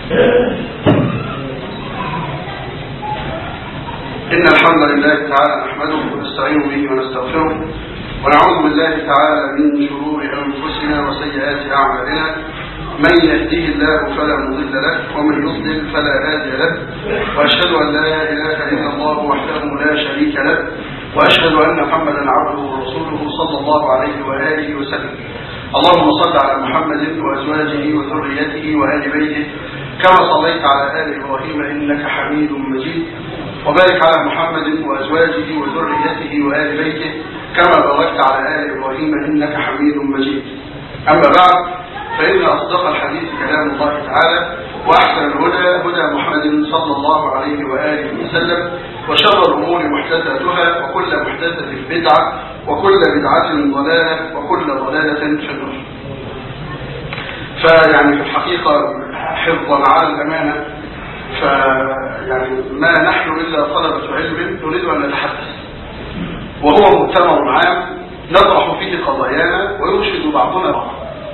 إن الحمد لله تعالى نحمده ونستعين به ونستغفره ونعوذ بالله تعالى من شرور أنفسنا وسيئات أعمالنا من يهديه الله فلا مضل له ومن يضلل فلا هادي له وأشهد أن لا إله إلا الله وحده لا شريك له وأشهد أن محمدا عبده ورسوله صلى الله عليه وآله وسلم اللهم صل على محمد وأزواجه وذريته وآل بيته كما صليت على آل إبراهيم إنك حميد مجيد وبارك على محمد وأزواجه وذريته وآل بيته كما باركت على آل إبراهيم إنك حميد مجيد أما بعد فإن أصدق الحديث كلام الله تعالى وأحسن الهدى هدى محمد صلى الله عليه وآله وسلم وشر الأمور محدثاتها وكل محدثة بدعة وكل بدعة ضلالة وكل ضلالة في النار فيعني في الحقيقة حفظا على الأمانة فيعني ما نحن إلا طلبة علم نريد أن نتحدث وهو مؤتمر عام نطرح فيه قضايانا ويرشد بعضنا بعضا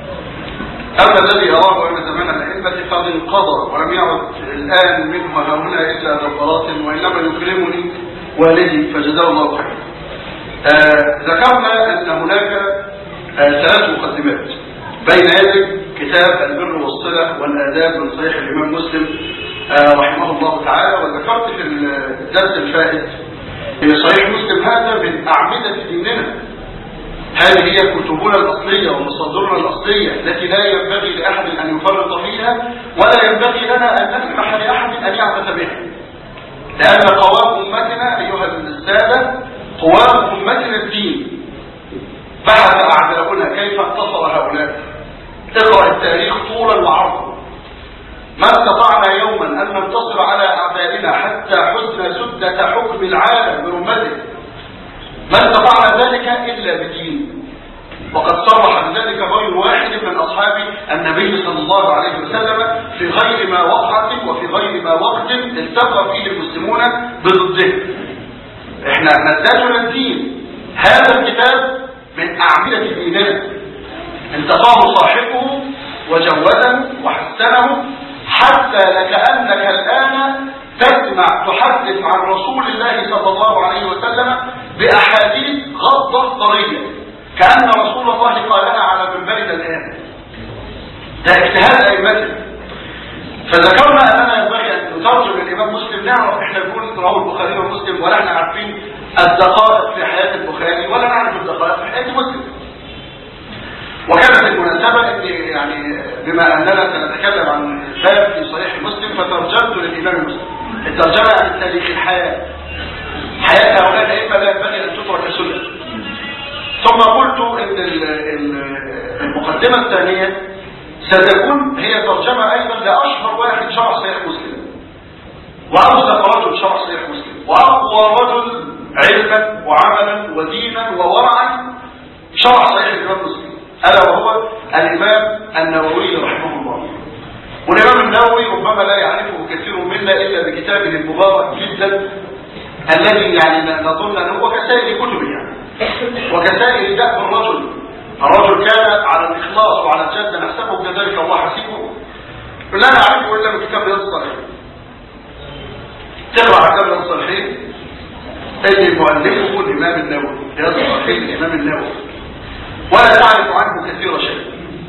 أما الذي يراه أن زمان الأئمة قد انقضى ولم يعد الآن منه هنا إلا دبرات وإنما يكرمني والدي فجزاه الله خيرا آه ذكرنا أن هناك آه ثلاث مقدمات بين يدي كتاب البر والصلة والآداب من صحيح الإمام مسلم آه رحمه الله تعالى وذكرت في الدرس الفائت في صحيح مسلم هذا من أعمدة ديننا هذه هي كتبنا الأصلية ومصادرنا الأصلية التي لا ينبغي لأحد أن يفرط فيها ولا ينبغي لنا أن نسمح لأحد أن يعبث بها لأن قوام أمتنا أيها السادة قوام أمتنا الدين بحث أعداؤنا كيف انتصر هؤلاء اقرأ التاريخ طولا وعرضا ما استطعنا يوما أن ننتصر على أعدائنا حتى حزن سدة حكم العالم برمته ما استطعنا ذلك إلا بدين وقد صرح بذلك غير واحد من أصحاب النبي صلى الله عليه وسلم في غير ما وقعت وفي غير ما وقت التقى فيه المسلمون بضده احنا نحتاج الدين هذا الكتاب من أعمدة ديننا انتقاه صاحبه وجوده وحسنه حتى لكأنك الآن تسمع تحدث عن رسول الله صلى الله عليه وسلم بأحاديث غضة طرية كأن رسول الله قالها على منبرنا الآن ده اجتهاد أئمتنا فذكرنا أننا ينبغي أن نترجم الإمام مسلم نعرف إحنا نقول رواه البخاري ومسلم ولا احنا عارفين الدقائق في حياة البخاري ولا نعرف الدقائق في حياة مسلم وكانت المناسبة ان يعني بما اننا سنتكلم عن باب في صحيح مسلم فترجمت للامام مسلم الترجمة عن تاريخ الحياة حياة هؤلاء الائمة لا ينبغي ان تترك سنة ثم قلت ان المقدمة الثانية ستكون هي ترجمة ايضا لاشهر واحد شرح صحيح مسلم واوثق رجل شرح صحيح مسلم واقوى رجل علما وعملا ودينا وورعا شرح صحيح الامام مسلم ألا وهو الإمام النووي رحمه الله والإمام النووي ربما لا يعرفه كثير منا إلا بكتابه المبارك جدا الذي يعني نظن أنه وكسائر كتبه يعني وكسائر دأب الرجل الرجل كان على الإخلاص وعلى الجد نحسبه كذلك الله حسيبه لا نعرفه إلا من كتاب رياض الصالحين تقرأ كتاب رياض الصالحين اللي مؤلفه الإمام النووي رياض الصالحين الإمام النووي ولا تعرف عنه كثير شيء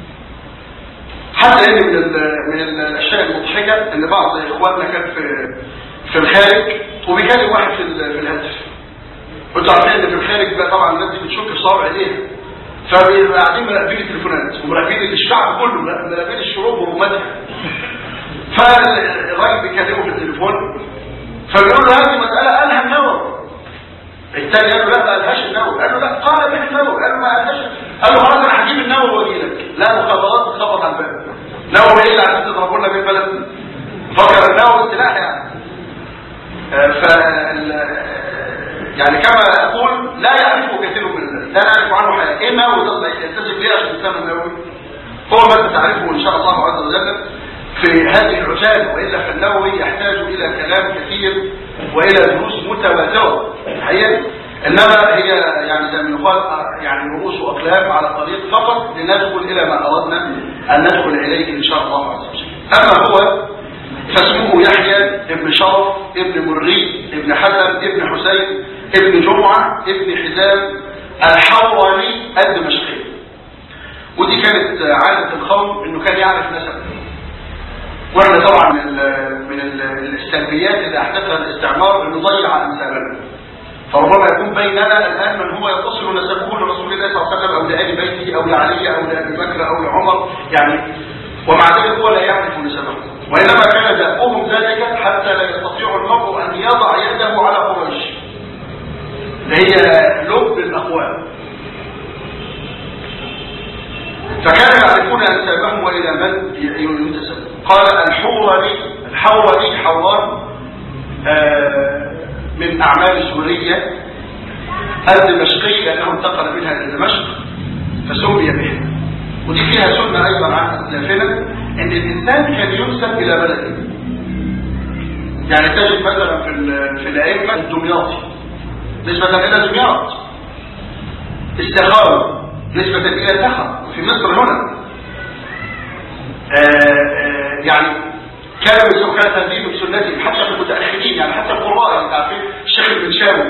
حتى ان من من الاشياء المضحكه ان بعض اخواننا كان في في الخارج وبيكلم واحد في في الهاتف وانتوا عارفين ان في الخارج بقى طبعا الناس دي بتشك في صوابع ايديها فبيبقوا قاعدين مراقبين التليفونات ومراقبين الشعب كله مراقبين الشروب ورماتها فالراجل بيكلمه في التليفون فبيقول له هذه مساله قالها النووي الثاني قال له لا ما قالهاش النووي قال له لا قال به النووي قال له ما قالهاش قال له خلاص انا هجيب النووي واجي لك لا مخابرات بتخبط على الباب نووي ايه اللي عايزين تضربوا لنا بيه البلد فكر النووي سلاح يعني ف يعني كما اقول لا يعرفه كثير من الناس لا نعرف عنه حاجه ايه النووي يلتزم ليه عشان تسمى النووي هو ما تعرفه ان شاء الله عز وجل في هذه العجال وإلا فالنووي يحتاج إلى كلام كثير وإلى دروس متواترة الحقيقة إنما هي يعني زي ما يقال يعني رؤوس وأقلام على طريق فقط لندخل إلى ما أردنا أن ندخل إليه إن شاء الله عز وجل أما هو فاسمه يحيى ابن شرف ابن مرغي ابن حسن ابن حسين ابن جمعة ابن حزام الحوراني الدمشقي ودي كانت عادة القوم انه كان يعرف نسبه واحنا طبعا من من السلبيات اللي احدثها الاستعمار انه ضيع انسابنا فربما يكون بيننا الان من هو يتصل نسبه لرسول الله صلى الله عليه وسلم او لآل بيته او لعلي او لابي بكر او لعمر يعني ومع ذلك هو لا يعرف نسبه وانما كان دأبهم ذلك حتى لا يستطيع المرء ان يضع يده على قريش اللي هي لب الاقوام فكان يعرفون انسابهم والى من ينتسب قال الحوراني الحوراني حوار آه من اعمال سورية الدمشقي لانه انتقل منها الى دمشق فسمي بها ودي فيها سنة ايضا عن اسلافنا ان الانسان كان ينسب الى بلده يعني تجد مثلا في في الائمه الدمياطي نسبة الى دمياط استخاره نسبة الى سخر في مصر هنا آآ آآ يعني كانوا يسموا كان تنزيل بسنتهم حتى في المتأخرين يعني حتى القراء يعني عارفين الشيخ المنشاوي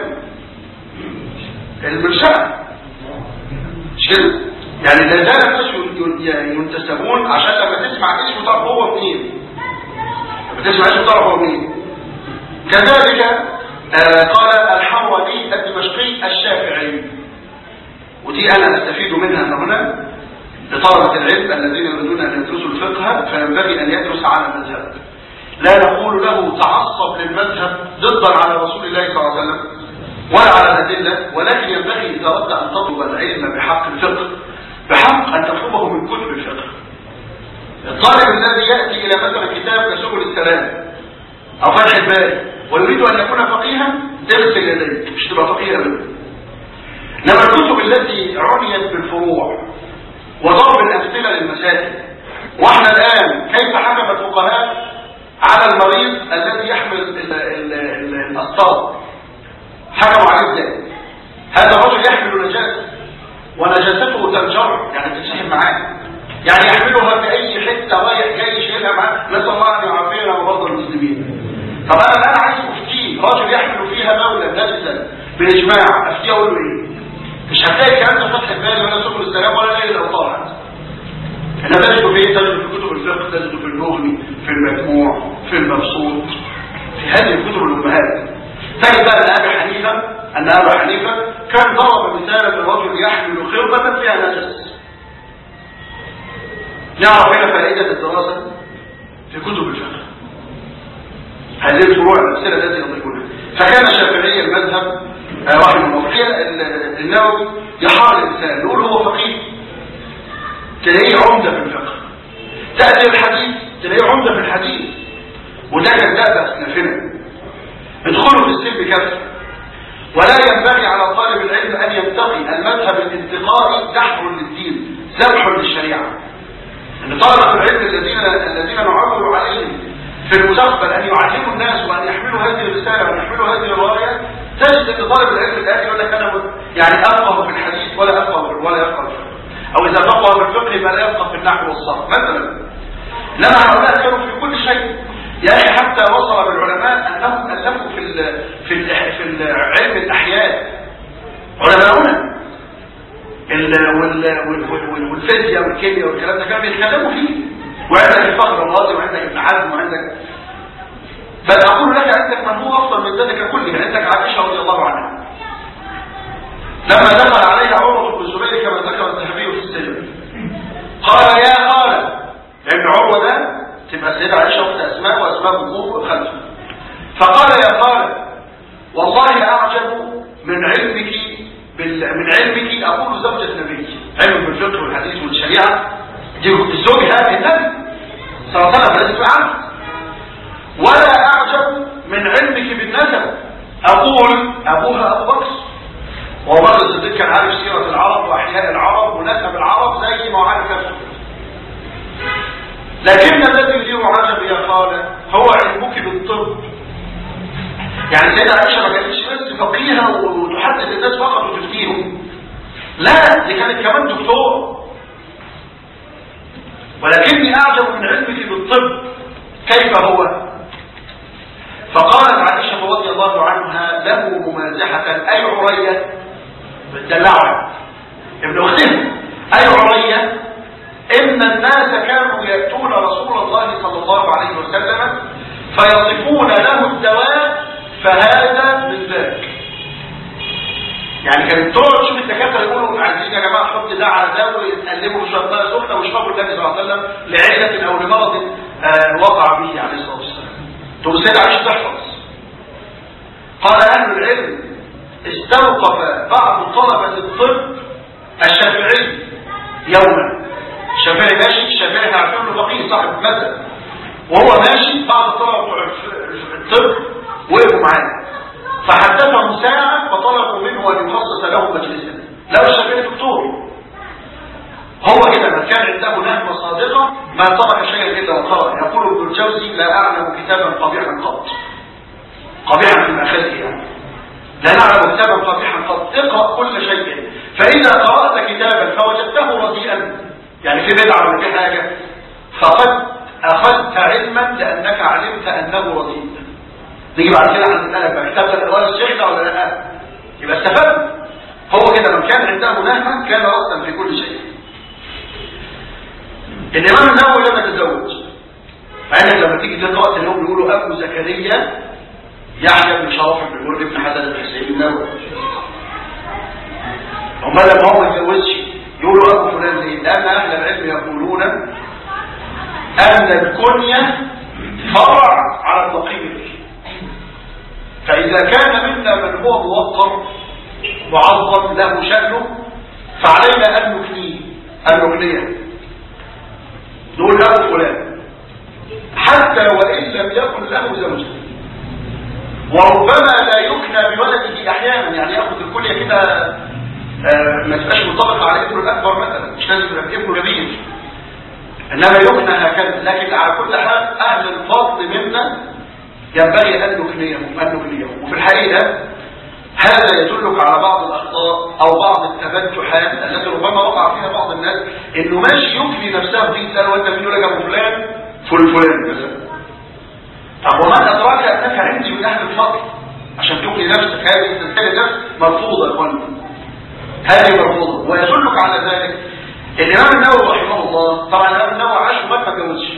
المنشاوي مش كده يعني لا زال الناس ينتسبون عشان لما تسمع اسمه تعرف هو منين لما تسمع اسمه تعرف هو منين كذلك آه قال الحوري الدمشقي الشافعي ودي انا استفيد منها هنا لطلبة العلم الذين يريدون ان يدرسوا الفقه فينبغي ان يدرس على المذهب لا نقول له تعصب للمذهب ضدا على رسول الله صلى الله عليه وسلم ولا على الادله ولكن ينبغي اذا اردت ان تطلب العلم بحق الفقه بحق ان تطلبه من كتب الفقه الطالب الذي ياتي الى مثلا كتاب كسبل السلام او فتح الباري ويريد ان يكون فقيها اغسل يديك مش تبقى فقيه ابدا انما الكتب التي عنيت بالفروع وضرب الامثله للمسائل واحنا الان كيف حكم الفقهاء على المريض الذي يحمل الاسطار حكموا عليه ازاي هذا الرجل يحمل نجاسه ونجاسته تنجر يعني تتسحب معاه يعني يحملها في اي حته رايح جاي يشيلها معاه نسال الله ان يعافينا ومرضى المسلمين طب انا الان عايز افتيه رجل يحمل فيها مولا نجسا بالاجماع افتيه اقول له ايه مش هتلاقي الكلام ده فتح البال ولا سبل السلام ولا لاقي الاوطار انا تجد في ايه تجد في كتب الفقه تجد في المغني في المجموع في المبسوط في هذه الكتب الامهات تجد بقى ان ابي حنيفه ان ابا حنيفه كان ضرب مثالا لرجل يحمل خربه فيها نجس نعرف هنا فائده الدراسه في كتب الفقه هذه الفروع الامثله التي يضيفونها فكان شافعي المذهب رحمه الله النووي يحار الانسان نقول هو فقيه تلاقيه عمده في الفقه تاتي الحديث تلاقيه عمده في الحديث وده كان ده اسلافنا ادخلوا في السلم كفه ولا ينبغي على طالب العلم ان ينتقي المذهب الانتقائي دحر للدين ذبح للشريعه ان طلبه العلم الذين الذين نعول عليهم في المستقبل ان يعلموا الناس وان يحملوا هذه الرساله وان يحملوا هذه الرايه تجد ان طالب العلم الان يقول لك انا يعني افقه في الحديث ولا افقه ولا يفقه في الفقه او اذا فقه في الفقه فلا يفقه في النحو والصرف مثلا انما هؤلاء كانوا في كل شيء يا اخي حتى وصل بالعلماء انهم الفوا في ال في ال في علم الاحياء علماؤنا والفيزياء والكيمياء والكلام ده كانوا بيتكلموا فيه وعندك الفخر الرازي وعندك ابن حزم وعندك بل اقول لك عندك من هو افضل من ذلك كله عندك عائشه رضي الله عنها لما دخل عليها عروه بن الزبير كما ذكر الذهبي في السلم قال يا خاله لان عروه ده تبقى السيده عائشه اخت اسماء واسماء بن خلفه فقال يا خاله والله اعجب من علمك بال... من علمك اقول زوجة النبي علم بالفقه والحديث والشريعه دي الزوج هذه النبي صلى الله عليه وسلم عنه ولا اعجب من علمك بالنسب اقول ابوها ابو بكر وابو بكر الصديق كان عارف سيره العرب واحياء العرب ونسب العرب زي ما هو عارف نفسه لكن الذي يثير عجب يا خاله هو علمك بالطب يعني سيدة عائشة ما كانتش بس فقيهة وتحدث الناس فقط وتفتيهم لا دي كانت كمان دكتور ولكني اعجب من علمك بالطب كيف هو فقالت عائشة رضي الله عنها له ممازحة أي عرية بالدلعة ابن أختها أي عرية إن الناس كانوا يأتون رسول الله صلى الله عليه وسلم فيصفون له الدواء فهذا من ذاك يعني كانت تقعد تشوف الدكاتره يقولوا عايزين يا جماعه حط ده على ده ويتقلبوا بشرطه سخنه ويشربوا النبي صلى الله عليه وسلم لعله او لمرض آه وقع به عليه الصلاه والسلام تقول السيد عائشه تحفظ قال اهل العلم استوقف بعض طلبه الطب الشافعي يوما الشافعي ماشي الشافعي عارفين له فقيه صاحب مذهب وهو ماشي بعض الطلبه بتوع الطب وقفوا معاه فحدثهم ساعة فطلبوا منه أن يخصص له مجلسا لو الشافعي دكتور هو كده من كان عنده نهمة صادقة ما ترك شيئا إلا وقرأ يقول ابن الجوزي لا أعلم كتابا قبيحا قط قبيحا في مأخذه يعني لا نعلم كتابا قبيحا قط اقرأ كل شيء فإذا قرأت كتابا فوجدته رديئا يعني في بدعة ولا في حاجة فقد أخذت علما لأنك علمت أنه رديء نيجي بعد كده عند القلم بقى كتابة الأول الشيخ ده ولا لا يبقى استفدنا هو كده من كان عنده نهما كان رأسا في كل شيء الإمام النووي لما تزوج فأنك لما تيجي تقرأ اليوم بيقولوا أبو زكريا يحيى بن شرف بن مرد بن حسن الحسين النووي هم لما هو ما يتجوزش يقولوا أبو فلان ليه؟ لأن أهل العلم يقولون أن الكنية فرع على النقيب فإذا كان منا من هو موقر معظم له شأنه فعلينا أن نكنيه أن نكنيه نقول له فلان حتى وإن لم يكن له زوجة وربما لا يكنى بولده أحيانا يعني يأخذ الكلية كده آه ما تبقاش مطابقة على ابنه الأكبر مثلا مش لازم يبقى ابنه كبير إنما يكنى هكذا لكن على كل حال أهل الفضل منا ينبغي أن نكنيهم أن نكنيهم وفي الحقيقة هذا يدلك على بعض الأخطاء أو بعض التبجحات التي ربما وقع فيها بعض الناس إنه ماشي يكفي نفسه دي تسأل وأنت مين لك أبو فلان فل فلان مثلا طب ومن أدراك أنك عندي من أهل الفضل عشان تكفي نفسك هذه السلسلة نفس مرفوضة يا إخواني هذه مرفوضة ويدلك على ذلك الإمام النووي رحمه الله طبعا الإمام النووي عاش وما تجوزش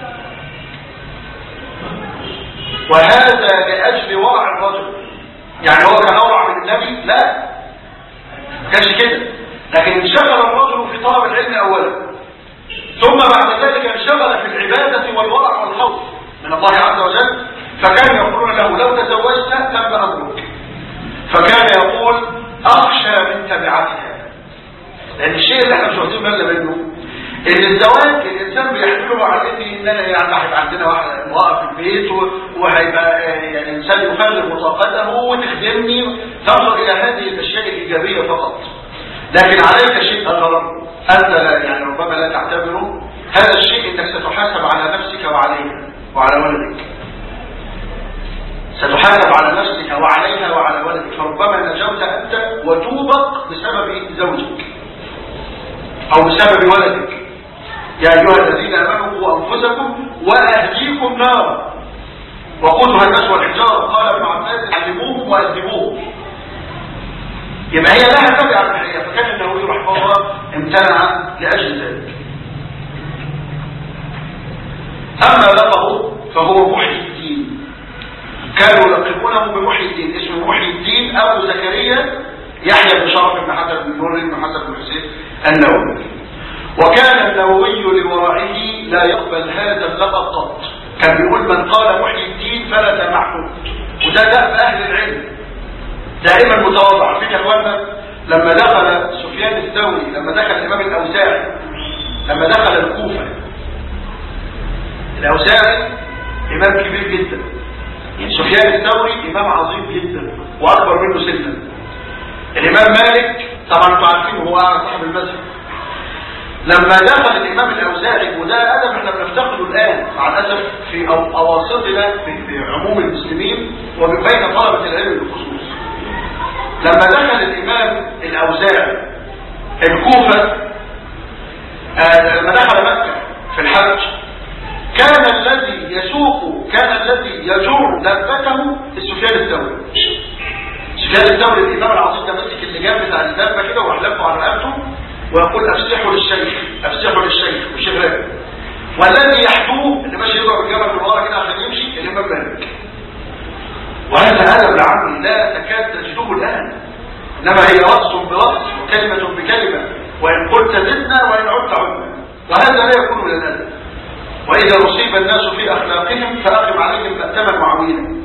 وهذا لأجل ورع الرجل يعني هو كان أورع من النبي لا كانش كده لكن انشغل الرجل في طلب العلم أولا ثم بعد ذلك انشغل في العبادة والورع والخوف من الله عز وجل فكان يقولون له لو تزوجت تم أمرك فكان يقول أخشى من تبعتها لأن الشيء اللي احنا مش واخدين بالنا منه ان الزواج الانسان بيحمله على ان انا يعني هيبقى عندنا واحد واقف في البيت وهيبقى يعني انسان يفرغ طاقته وتخدمني تنظر الى هذه الاشياء الايجابيه فقط لكن عليك شيء اخر انت لا يعني ربما لا تعتبره هذا الشيء انك ستحاسب على نفسك وعليها وعلى ولدك ستحاسب على نفسك وعليها وعلى ولدك فربما نجوت انت وتوبق بسبب زوجك او بسبب ولدك يا أيها الذين آمنوا قوا أنفسكم وأهليكم نارا وقودها الناس والحجارة قال ابن عباس علموهم وأدبوهم يبقى هي لها تبع الحقيقة فكان النووي رحمه الله امتنع لأجل ذلك أما لقبه فهو محي الدين كانوا يلقبونه بمحي الدين اسمه محي الدين أبو زكريا يحيى بن شرف بن حسن بن نور بن حسن بن حسين النووي وكان النووي لورعه لا يقبل هذا اللقب قط كان بيقول من قال محيي الدين فلا تمحه وده دأب أهل العلم دائما متواضع فين يا اخوانا لما دخل سفيان الثوري لما دخل الإمام الأوزاعي لما دخل الكوفة الأوزاعي إمام كبير جدا سفيان الثوري إمام عظيم جدا وأكبر منه سنا الإمام مالك طبعا انتوا عارفين هو صاحب المذهب لما دخل الإمام الأوزاعي وده أدب احنا بنفتقده الآن مع الأسف في أواسطنا في, في عموم المسلمين وبين طلبة العلم بالخصوص لما دخل الإمام الأوزاعي الكوفة آه لما دخل مكة في الحج كان الذي يسوق كان الذي يجر دابته السفيان الثوري سفيان الثوري الامام العظيم ده مسك اللجام بتاع الدابه كده وحلفه على رقبته ويقول افسحوا للشيخ افسحوا للشيخ وشغال والذي يحدوه اللي ماشي يضرب الجبل من ورا كده عشان يمشي الامام مالك وهذا هذا بالعمل لا تكاد تجده الان انما هي رأس برأس وكلمة بكلمة وان قلت زدنا وان عدت عدنا وهذا لا يكون لنا واذا اصيب الناس في اخلاقهم فاقم عليهم مأتما معوينا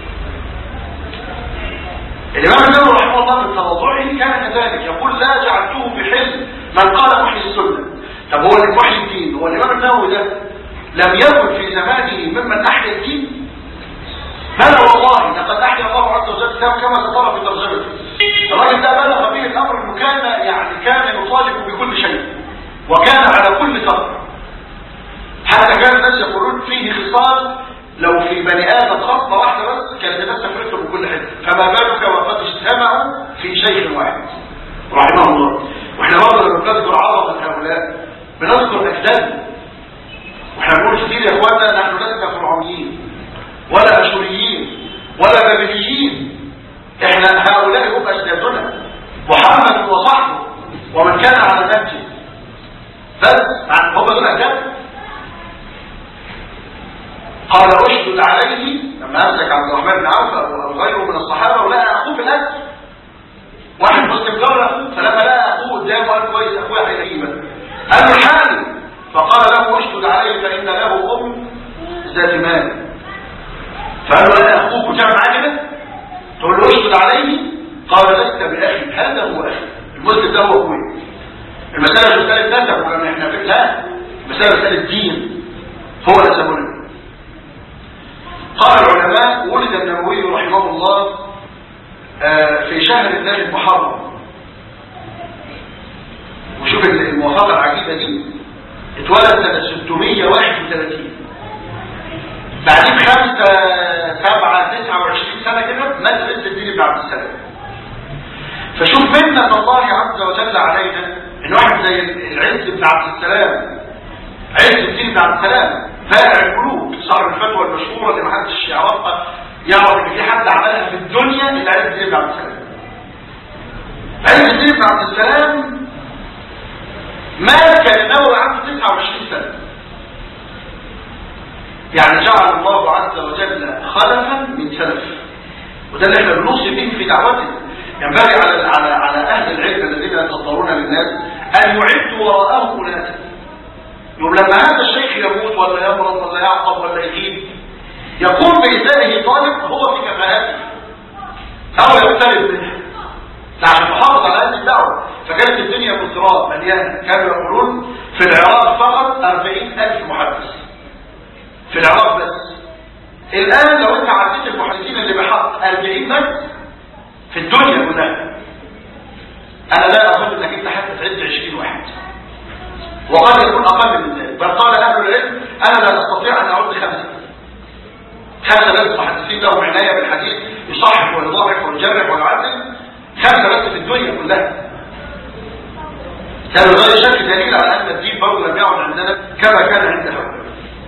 الامام النووي رحمه الله في تواضعه كان كذلك يقول لا جعلته بحلم من قال محيي السنه طب هو اللي محيي الدين هو الامام النووي ده لم يكن في زمانه ممن احيا الدين بلى والله لقد احيا الله عز وجل كما سترى في ترجمته الراجل ده بلغ به الامر انه كان يعني كان يطالب بكل شيء وكان على كل ثغر حتى كان الناس يقولون فيه خصال لو في بني ادم خطه واحده بس كانت الناس تفرقه من كل حته فما بالك وقد اجتمعوا في شيء واحد رحمه الله واحنا برضه لما بنذكر عظمه هؤلاء بنذكر اجدادنا واحنا بنقول كتير يا اخوانا نحن لسنا فرعونيين ولا اشوريين ولا بابليين احنا هؤلاء هم اجدادنا محمد وصحبه ومن كان على نهجه بس هم دول اجداد قال اشدد عليه لما امسك عبد الرحمن بن عوف او غيره من الصحابه ولقى اخوه في الاكل واحد مسلم جرى فلما لقى اخوه قدامه قال كويس اخويا هيجيبك قال له حالي فقال له اشدد عليه فان له ام ذات مال فقال له انا اخوك وتعمل معاه كده تقول له اشدد عليه قال لست باخي هذا هو اخي المسلم ده هو اخوي المساله مش مساله نسب ولا احنا في لا مساله مساله دين هو نسبنا قال العلماء ولد النووي رحمه الله في شهر الله المحرم وشوف الموافقة العجيبة دي اتولد سنة 631 بعدين خمسة سبعة تسعة وعشرين سنة كده مات عز الدين بن عبد السلام فشوف منة الله عز وجل علينا ان واحد زي العز بن عبد السلام عز الدين بن عبد السلام بائع الملوك صاحب الفتوى المشهورة اللي محدش يعرفها يعرف ان في حد عملها في الدنيا الا عز الدين بن عبد السلام عز الدين بن عبد السلام مات كان النووي عنده 29 سنة يعني جعل الله عز وجل خلفا من سلف وده اللي احنا بنوصي به في دعوتنا ينبغي على على على اهل العلم الذين يتصدرون للناس ان يعدوا وراءه اناسا يقول لما هذا الشيخ يموت ولا يمرض ولا يعقب ولا يغيب يقوم بإزائه طالب هو في كفاءته أو يقترب منها عشان تحافظ على هذه الدعوة فكانت الدنيا مزراء مليانة كانوا يقولون في العراق فقط أربعين ألف محدث في العراق بس الآن لو أنت عديت المحدثين اللي بحق أربعين بس في الدنيا كلها أنا لا أظن أنك أنت حتى تعد عشرين واحد وقد يكون أقل من ذلك بل قال أهل العلم أنا لا أستطيع أن أعد خمسة خمسة بس محدثين لهم عناية بالحديث يصحح ويضاعف ويجرح ويعدل خمسة بس في الدنيا كلها كان غير شك دليل على أن الدين برضه لم يعد عندنا كما كان عند هؤلاء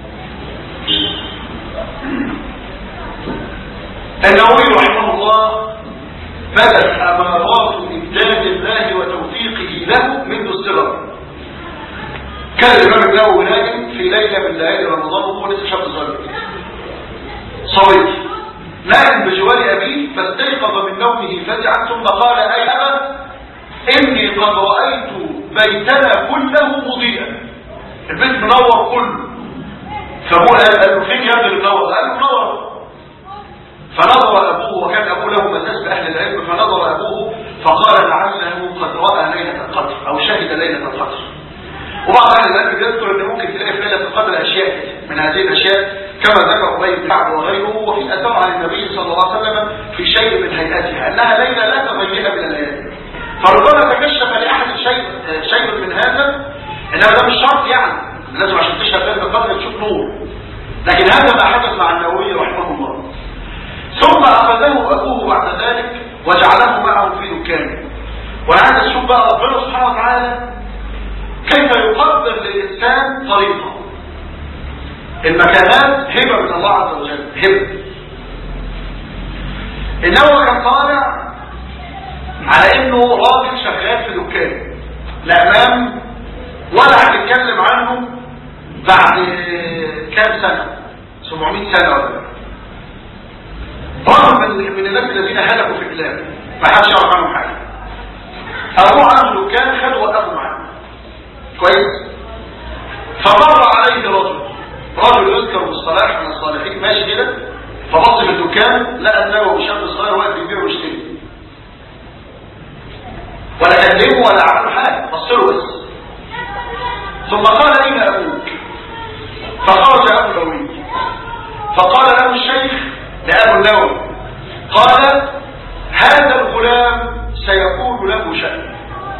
النووي رحمه الله بدت أمارات إمداد الله وتوفيقه له منذ الصغر كان الإمام النووي نايم في ليلة من ليالي رمضان وهو لسه شاب صغير صويت نام بجوار أبيه فاستيقظ من نومه فزعا ثم قال أي أبا إني قد رأيت بيتنا كله مضيئا البيت منور كله فأبوه قال له فين يا ابن المنور قال له منور فنظر أبوه وكان أبوه له مساس بأهل العلم فنظر أبوه فقال لعله قد رأى ليلة القدر أو شهد ليلة القدر وبعض اهل العلم بيذكر ان ممكن تلاقي في ليله القدر اشياء من هذه الاشياء كما ذكر ابي بن كعب وغيره وفي اثار عن النبي صلى الله عليه وسلم في شيء من هيئتها انها ليله لا تغيرها من الليالي فربما تكشف لاحد شيء شيء من هذا انما ده مش شرط يعني لازم عشان تشهد ليله القدر تشوف نور لكن هذا ما حدث مع النووي رحمه الله ثم اخذه ابوه بعد ذلك وجعله معه في دكانه وهذا شوف بقى ربنا سبحانه وتعالى كيف يقدر للإنسان طريقة المكانات هبة من الله عز وجل هبة إنما كان طالع على إنه راجل شغال في دكان الأمام ولا هتتكلم عنه بعد كام سنة 700 سنة ولا رغم من, من الناس الذين هلكوا في البلاد ما حدش يعرف عنهم حاجة أبوه عنده دكان خد وقفوا معاه كويس فمر عليه رجل رجل يذكر بالصلاح من الصالحين ماشي كده فبص في الدكان لقى انه شاب صغير واقف يبيع ويشتري ولا كلمه ولا عمل حاجه بص له بس ثم قال اين ابوك فخرج ابو النووي فقال له الشيخ لابو النووي قال هذا الغلام سيكون له شأن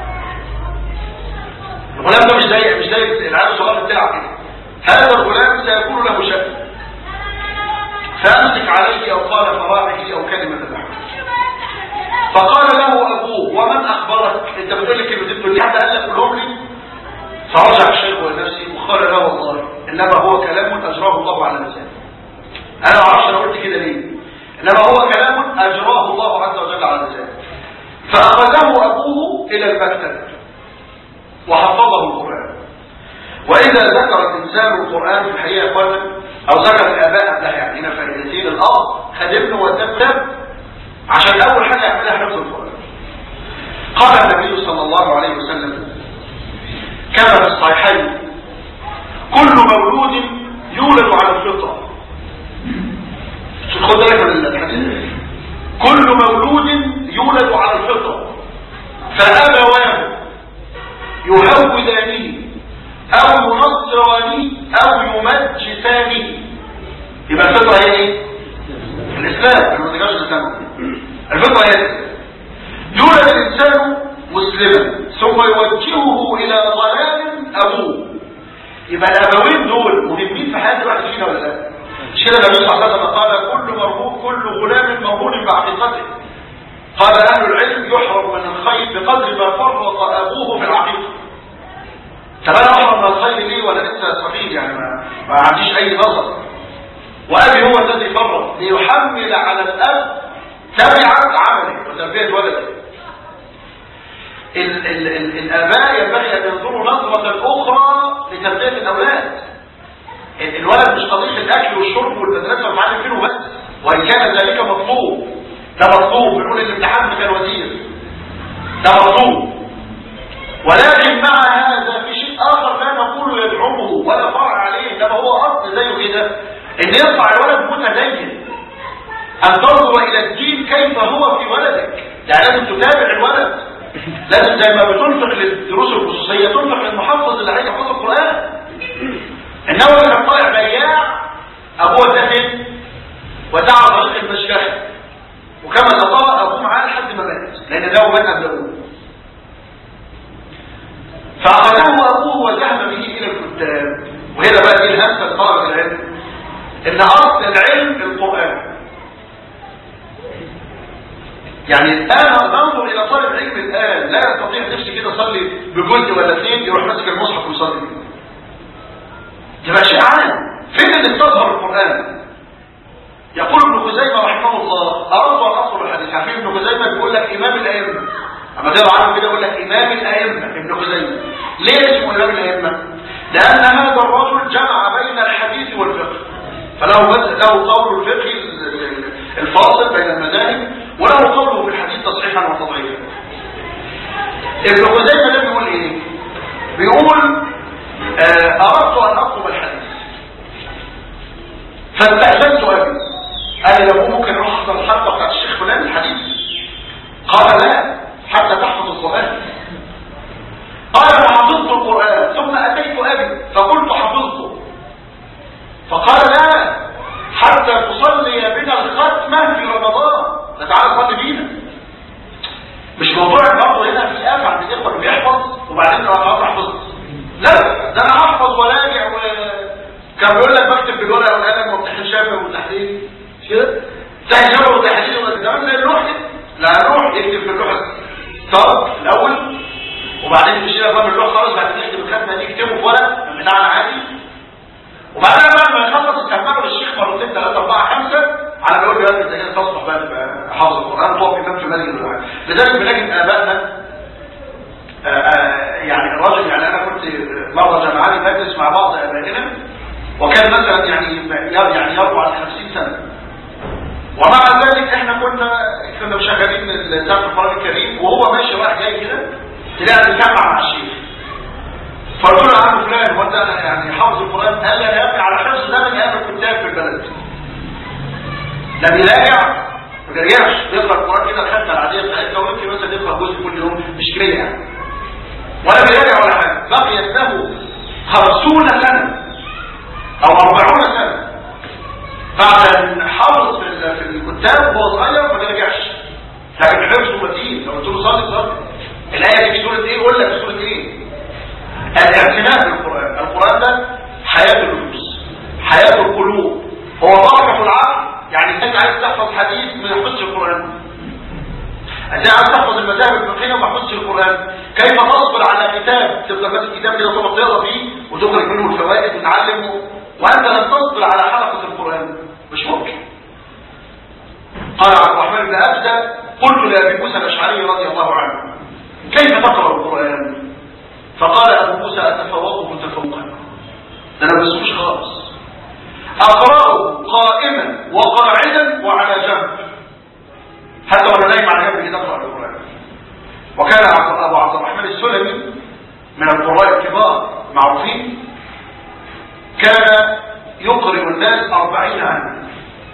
الغلام ده مش زي مش زي العيال الصغير بتاعك كده هذا الغلام سيكون له شأن فأمسك عليه أو قال فراعه أو كلمة نحو فقال له أبوه ومن أخبرك أنت بتقول لي كلمتين تقول لي حتى قال لك قولهم لي فرجع الشيخ ونفسي وقال لا والله إنما هو كلام أجراه الله على لسانه أنا ما أعرفش أنا قلت كده ليه إنما هو كلام أجراه الله عز وجل على لسانه فأخذه أبوه إلى المكتب وحفظه القرآن وإذا ذكر الإنسان القرآن في الحقيقة قال أو ذكر الآباء ده يعني هنا فائدتين الأرض خدمه والدكتب عشان أول حاجة يعملها حفظ القرآن قال النبي صلى الله عليه وسلم كما في الصحيحين كل مولود يولد على الفطرة خد بالك من الحديث كل مولود يولد على الفطرة فأبواه يهودانه أو ينصرانه أو يمجسانه يبقى الفطرة هي ايه؟ الإسلام ما تجاش الإسلام الفطرة هي الإسلام يولد الإنسان مسلما ثم يوجهه إلى ضلال أبوه يبقى الأبوين دول مهمين في حياة الواحد فينا ولا لا؟ مش كده النبي صلى الله عليه وسلم قال كل مرهوب كل غلام مرهون بعقيقته قال أهل العلم يحرم من الخير بقدر ما فرط أبوه في العقيقة طب أنا أحرم من الخير ليه ولا لسه صغير يعني ما, ما عنديش أي نظر وأبي هو الذي فرط ليحمل على الأب تبعة عمله وتربية ولده ال ال ال الآباء ينبغي أن ينظروا نظرة أخرى لتربية الأولاد الولد مش قضية الأكل والشرب والمدرسة والمعلم فيه بس وإن كان ذلك مطلوب ده مطلوب بنقول الامتحان كان وزير ده مطلوب ولكن مع هذا في شيء آخر لا نقول يدعمه ولا فرع عليه إنما هو أصل زيه كده إن يرفع الولد متدين أن تنظر إلى الدين كيف هو في ولدك يعني لازم تتابع الولد لازم زي ما بتنفق للدروس الخصوصية تنفق للمحفظ اللي عايز يحفظ القرآن إنما كان طالع بياع أبوه دهن ودعا طريق المشكخة وكما تطلع أبوه معاه لحد ما مات لأن ده مات قبل أبوه فأخذه أبوه وذهب به إلى الكتاب وهنا بقى دي الهمسة لطلب العلم إن أصل العلم القرآن يعني الآن ننظر إلى طالب علم الآن لا يستطيع نفسه كده يصلي بجزء ولا اثنين يروح ماسك المصحف ويصلي بيه تبقى شيء عام فين اللي استظهر القرآن يقول ابن خزيمة رحمه الله أردت أن أصل الحديث عارفين ابن خزيمة بيقول لك إمام الأئمة أما تقرا عنه كده يقول لك إمام الأئمة ابن خزيمة ليه اسمه إمام الأئمة؟ لأن هذا الرجل جمع بين الحديث والفقه فله بس له قول الفقه الفاصل بين المذاهب وله قوله في الحديث تصحيحا وتضعيفا ابن خزيمة ده بيقول ايه بيقول آه اردت ان اطلب الحديث فاستأذنت ابي قال لي ابوه ممكن اروح احضر الحلقه بتاعت الشيخ فلان الحديث قال لا حتى تحفظ القران قال فحفظت القران ثم اتيت ابي فقلت حفظته فقال لا حتى تصلي بنا الختمه في رمضان تعالى صلي بينا مش موضوع برضه هنا في آفة عند الإخوة اللي بيحفظ وبعدين لو أنا أحفظ لا ده أنا أحفظ وراجع و كان بيقول لك بكتب بالورقة والقلم وامتحن شافعي وتحليل مش كده؟ امتحن شافعي وتحليل وكمان زي اللوح لا نروح يكتب في اللوحة طب الأول وبعدين تشيلها بقى من اللوح خالص بعدين يكتب الختمة دي يكتبه في ورق بتاعنا عادي وبعدين بعد ما يخلص على ما يقول لي انت كده تصبح بقى حافظ القران تقف امام في مسجد ولا حاجه لذلك بنجد ابائنا آه، آه، يعني الراجل يعني انا كنت مره جمعاني مجلس مع بعض ابائنا وكان مثلا يعني يعني يربو عن 50 سنه ومع ذلك احنا كنا كنا مشغلين الزمن القران الكريم وهو ماشي رايح جاي كده تلاقي بيتكلم مع الشيخ فقلت له يا عم فلان هو انت يعني حافظ القران قال لي انا يا ابني على حفظ ده من ايام الكتاب في البلد لا بيراجع ما بيرجعش بيقرا القران كده الختمه العاديه بتاعتنا ويمكن مثلا يقرا جزء كل يوم مش كده يعني ولا بيراجع ولا حاجه بقيت له 50 سنه او 40 سنه بعد ان حافظ في ال- في الكتاب وهو صغير ما بيرجعش لكن حفظه متين لو قلت له صلي صلي الايه دي في سوره ايه يقول لك في سوره ايه الاعتناء بالقران القران ده حياه النفوس حياه القلوب هو بركه العقل يعني انت عايز تحفظ حديث ما يحفظش القران انت عايز تحفظ المذاهب الفقهيه وما يحفظش القران كيف تصبر على كتاب تفضل ماسك كتاب كده تقعد تقرا فيه وتخرج منه الفوائد وتتعلم وانت لم تصبر على حلقه القران مش ممكن قال عبد الرحمن بن ابدا قلت لابي موسى الاشعري رضي الله عنه كيف تقرا القران فقال ابو موسى اتفوقه تفوقا ده انا بسوش خالص اقراه قائما وقاعدا وعلى جنب حتى وانا نايم على جنب كده اقرا القران وكان عبد- ابو عبد الرحمن السلمي من القراء الكبار معروفين كان يقرئ الناس أربعين عاما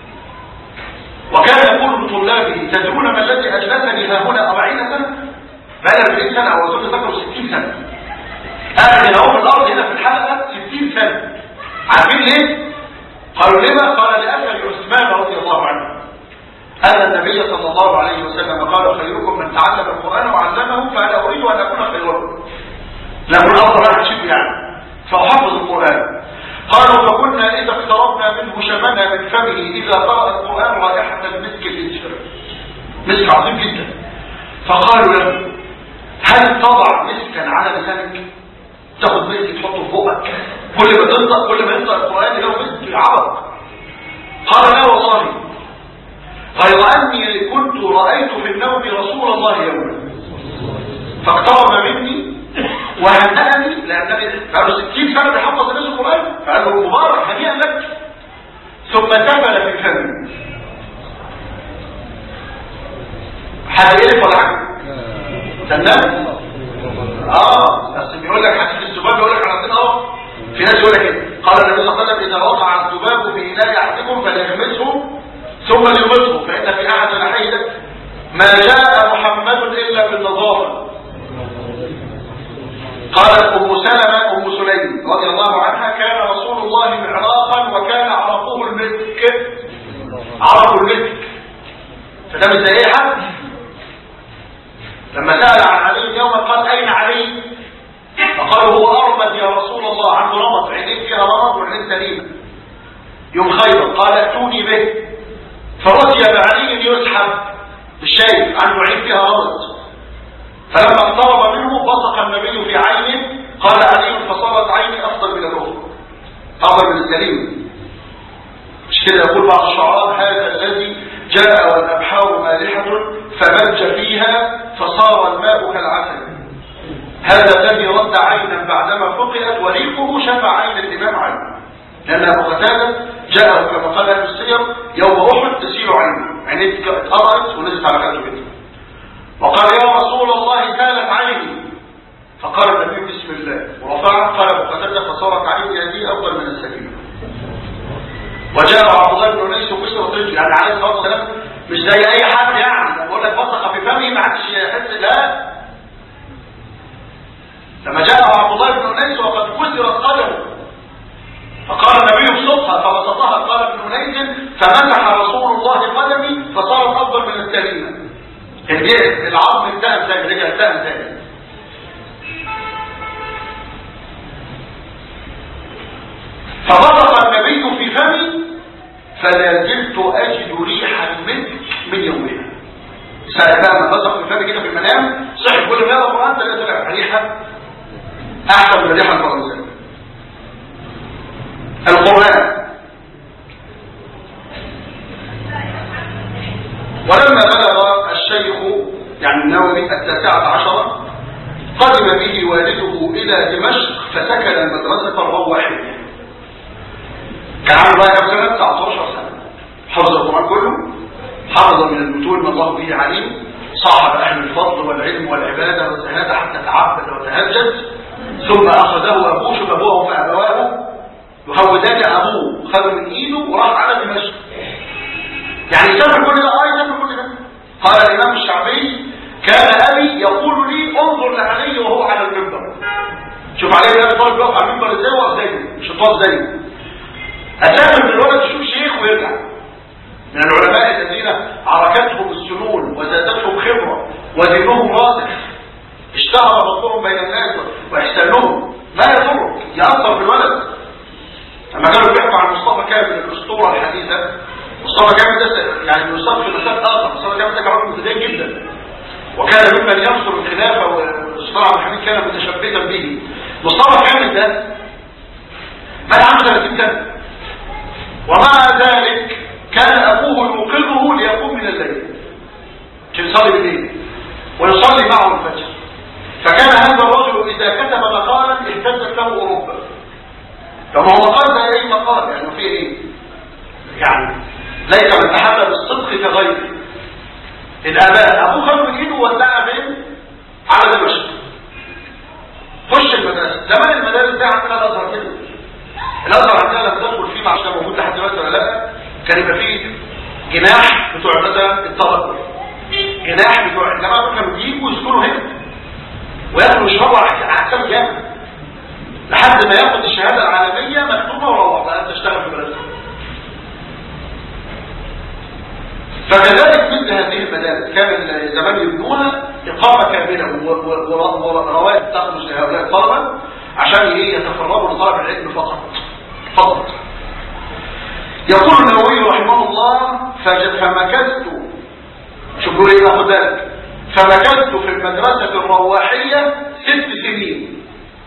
وكان يقول لطلابه تدرون ما الذي أجلسني ها هنا أربعين سنة بقى 40 سنة أو أظن ذكروا 60 سنة قاعد هنا هو في الأرض هنا في الحلقة 60 سنة عارفين ليه؟ قالوا لما؟ قال لأثر عثمان رضي الله عنه أن النبي صلى الله عليه وسلم قال خيركم من تعلم القرآن وعلمه فأنا أريد أن أكون خيركم لكن أفضل واحد شبه يعني فحفظ القرآن قالوا فكنا إذا اقتربنا منه شمنا من فمه إذا قرأ القرآن رائحة المسك الإنشر مسك عظيم جدا فقالوا له هل تضع مسكا على لسانك تاخد مسك تحطه في بقك كل ما تنطق كل ما ينطق القرآن له مسك عرق قال لا والله غير أني كنت رأيت في النوم رسول الله يوما فاقترب مني وهنأني لأنني قالوا 60 سنة بيحفظ الناس القرآن فقال له مبارك هنيئا لك ثم تفل في فمي حد يقلب ولا حاجة؟ تمام؟ اه بس بيقول لك حديث الذباب بيقول لك عندنا اهو في ناس يقول لك كده قال النبي صلى الله عليه وسلم اذا وقع الذباب في اناء احدكم فليغمسه ثم ليغمسه فان في احد الحيدة ما جاء محمد الا بالنظافه قالت ام سلمة ام سليم رضي الله عنها كان رسول الله معراقا وكان عرقه المسك عرق المسك فده مش زي اي حد لما سأل عن علي يوما قال اين علي فقالوا هو ارمد يا رسول الله عنده رمض عينين فيها رمض وعينين سليمة يوم خيبر قال اتوني به فرجي بعلي يسحب بالشايف عنده عين فيها رمض فلما اقترب منه بصق النبي في عينه قال علي فصارت عيني افضل من الاخرى افضل من السليم مش كده يقول بعض الشعراء هذا الذي جاء والابحار مالحه فمج فيها فصار الماء كالعسل هذا الذي رد عينا بعدما فقئت وريقه شفى عين الامام عنه لان ابو قتاده جاءه كما قال اهل السير يوم احد تسيل عينه عينيه اتقرت ونزلت على كتفه كده وقال يا رسول الله سالت عيني فقال النبي بسم الله ورفعها قال ابو قتاده فصارت عيني هذه افضل من السكينه وجاء عبد الله بن انيس وكسرت رجل يعني عليه الصلاه والسلام مش زي اي حد يعني لما بقول لك بصق في فمه ما حدش يحس لا لما جاء عبد الله بن انيس وقد كسرت قدمه فقال النبي بصدقها فبسطها قال ابن انيس فمسح رسول الله قدمي فصارت افضل من السليمه الجهد العظم انتهى تاني رجع انتهى تاني فبصق النبي في فمي فلا زلت اجد ريح المسك من يومها ساعة بقى ما بصق في فمي كده في المنام صحي كل ما يقرا القران تلاقي طلع ريحه احسن من الريحه الفرنسيه القران يعني النووي التاسعة عشرة قدم به والده إلى دمشق فسكن المدرسة الرواحية كان عنده بقى كم سنة؟ 19 سنة حفظ القرآن كله حفظ من المتون ما الله به عليم صاحب أهل الفضل والعلم والعبادة والزهادة حتى تعبد وتهجد ثم أخذه أبوه شوف أبوه فأبواه يهودان أبوه خذوا من إيده وراح على دمشق يعني سافر كل ده آه سافر كل ده قال الإمام الشعبي كان أبي يقول لي انظر لعلي وهو على المنبر شوف علي بن ابي طالب بيقف على المنبر ازاي وقف زيه مش هتقف زيه اسافر بالولد يشوف شيخ ويرجع من العلماء الذين عركتهم السنون وزادتهم خبره ودينهم راسخ اشتهر فضلهم بين الناس واحسانهم ما يضرك يأثر بالولد لما كانوا بيحكوا عن مصطفى كامل الاسطوره الحديثه مصطفى كامل ده يعني يصاب في مسار اخر مصطفى كامل ده كان راجل متدين جدا وكان ممن ينصر الخلافه والاسطوره عبد الحميد كان متشبثا به مصطفى كامل ده مات عنده 30 سنه ومع ذلك كان ابوه يوقظه ليقوم من الليل كان يصلي بالليل ويصلي معه الفجر فكان هذا الرجل اذا كتب مقالا اهتزت له اوروبا طب هو مقال ده ايه مقال يعني فيه ايه يعني ليس من تحدى بالصدق كغيره الاباء ابوه خده من ايده وودعها فين على دمشق خش المدرسه زمان المدارس دي عندنا الازهر كده الازهر عندنا لما تدخل فيه مع شباب موجود لحد دلوقتي ولا لا كان يبقى فيه جناح بتوع مثلا الطلبه جناح بتوع الجماعه دول كانوا بيجوا يسكنوا هنا وياكلوا ويشربوا على حساب جامد لحد ما ياخد الشهاده العالميه مكتوبه وروح بقى تشتغل في بلدك فكذلك مثل هذه المدارس كان زمان يبنوها إقامة كاملة ورواتب تخرج لهؤلاء الطلبة عشان ايه يتفرغوا لطلب العلم فقط فقط يقول النووي رحمه الله فمكثت شوفوا لي خد بالك فمكثت في المدرسة الرواحية ست سنين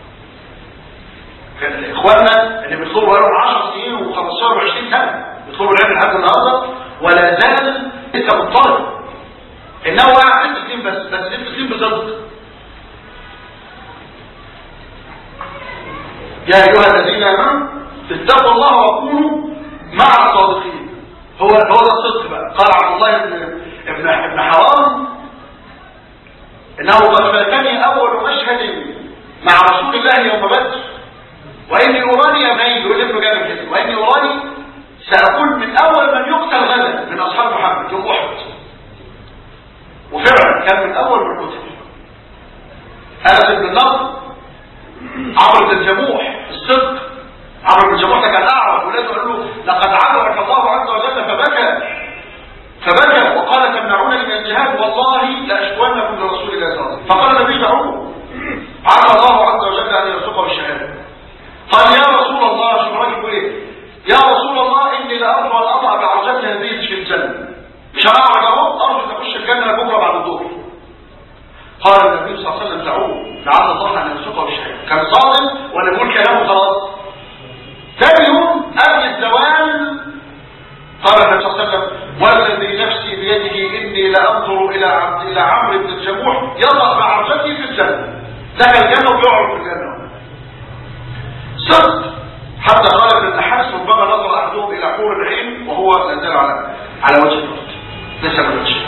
اخواننا اللي بيطلبوا لهم 10 سنين و15 و20 سنة بيطلبوا العلم لحد النهارده ولا زال لسه مضطرب انه قاعد ست سنين بس بس ست سنين بصدق يا ايها الذين امنوا اتقوا الله وكونوا مع الصادقين هو هو ده الصدق بقى قال عبد الله بن ابن ابن حرام انه قد فاتني اول مشهد مع رسول الله يوم بدر واني اراني امين يقول ابن جابر كده واني اراني سأكون من أول من يقتل غدا من أصحاب محمد يوم أحد وفعلا كان من أول من قتل أنس بن النضر عمرو بن الجموح الصدق عمرو بن الجموح ده كان أعرف ولاده قالوا له لقد عبرك الله عز وجل فبكى فبكى وقال تمنعونني من الجهاد والله لأشكونكم لرسول الله صلى الله عليه وسلم فقال النبي دعوه عسى الله عز وجل أن يرزقه بالشهادة قال يا رسول الله شو الراجل بيقول ايه يا رسول الله اني لارجو ان اضع بعرجتي هذه في الجنه مش هقعد اهو ارجو ان اخش الجنه بكره بعد الظهر قال النبي صلى الله عليه وسلم دعوه لعل الله ان يرزقه بالشهاده كان صادق ولا بيقول كلامه خلاص ثاني يوم قبل الزوال قال النبي صلى الله عليه وسلم والذي نفسي بيده اني لانظر الى عبد الى عمرو بن الجموح يضع بعرجتي في الجنه دخل الجنه وبيقعد في الجنه صدق حتى قال ابن النحاس ربما نظر احدهم الى حور العين وهو لا زال على على وجه الارض ليس على وجه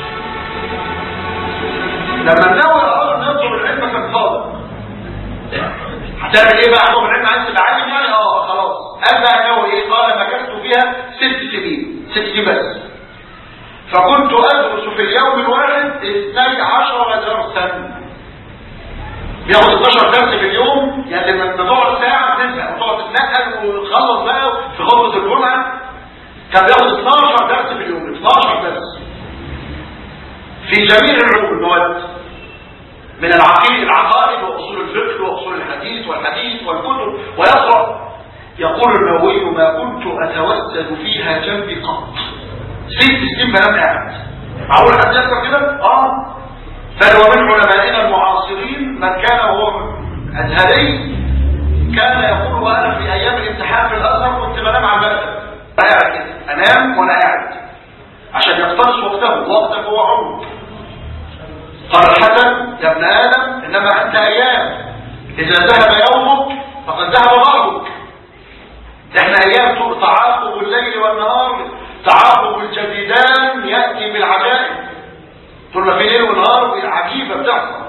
لما النووي اراد ان يطلب العلم كان صادق هتعمل ايه بقى اطلب العلم عايز تبقى عالم يعني اه خلاص قال بقى النووي ايه قال مكثت فيها ست سنين ست سنين بس فكنت ادرس في اليوم الواحد اثني عشر درسا بياخد 12 درس في اليوم يعني لما تقعد ساعه بتنسى وتقعد تتنقل وتخلص بقى في خطبه الجمعه كان بياخد 12 درس في اليوم 12 درس في جميع العلوم المواد من العقيد العقائد واصول الفقه واصول الحديث والحديث والكتب ويقرا يقول النووي ما كنت اتوسد فيها جنبي قط ست سنين بنام قاعد معقول حد يذكر كده اه بل ومن علمائنا المعاصرين من كان هو أزهري كان يقول وأنا في أيام الامتحان في الأزهر كنت بنام على المكتب قاعد كده أنام وأنا قاعد عشان يقتنص وقته وقتك هو عمرك قال إذا ذهب يومك فقد ذهب بعضك احنا أيام تعاقب الليل والنهار تعاقب الجديدان يأتي بالعجائب طول ما في ليل ونهار عجيبة بتحصل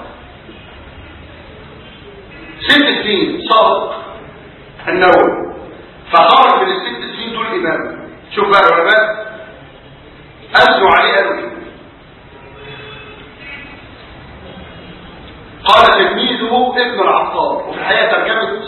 ست سنين صادق النووي فخرج من الست سنين دول إمام شوف بقى العلماء أثنوا عليه قالوا قال تلميذه ابن العطار وفي الحقيقة ترجمة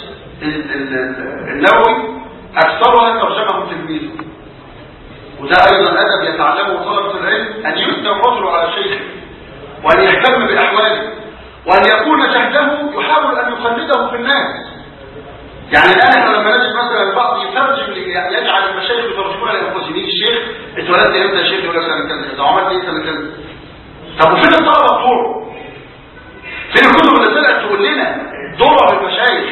النووي أكثرها ترجمه تلميذه وده أيضا أدب يتعلمه طلبة العلم أن يثنى الرجل على شيخه وأن يهتم بأحواله وأن يكون جهده يحاول أن يقلده في الناس يعني الآن احنا لما نجد مثلا البعض يترجم يجعل المشايخ يترجمون لأنفسهم يجي الشيخ اتولدت امتى يا شيخ يقول لك سنة كذا كذا وعملت ايه سنة كذا طب وفين الطلبة بتوعه؟ فين الكتب اللي طلعت تقول لنا دور المشايخ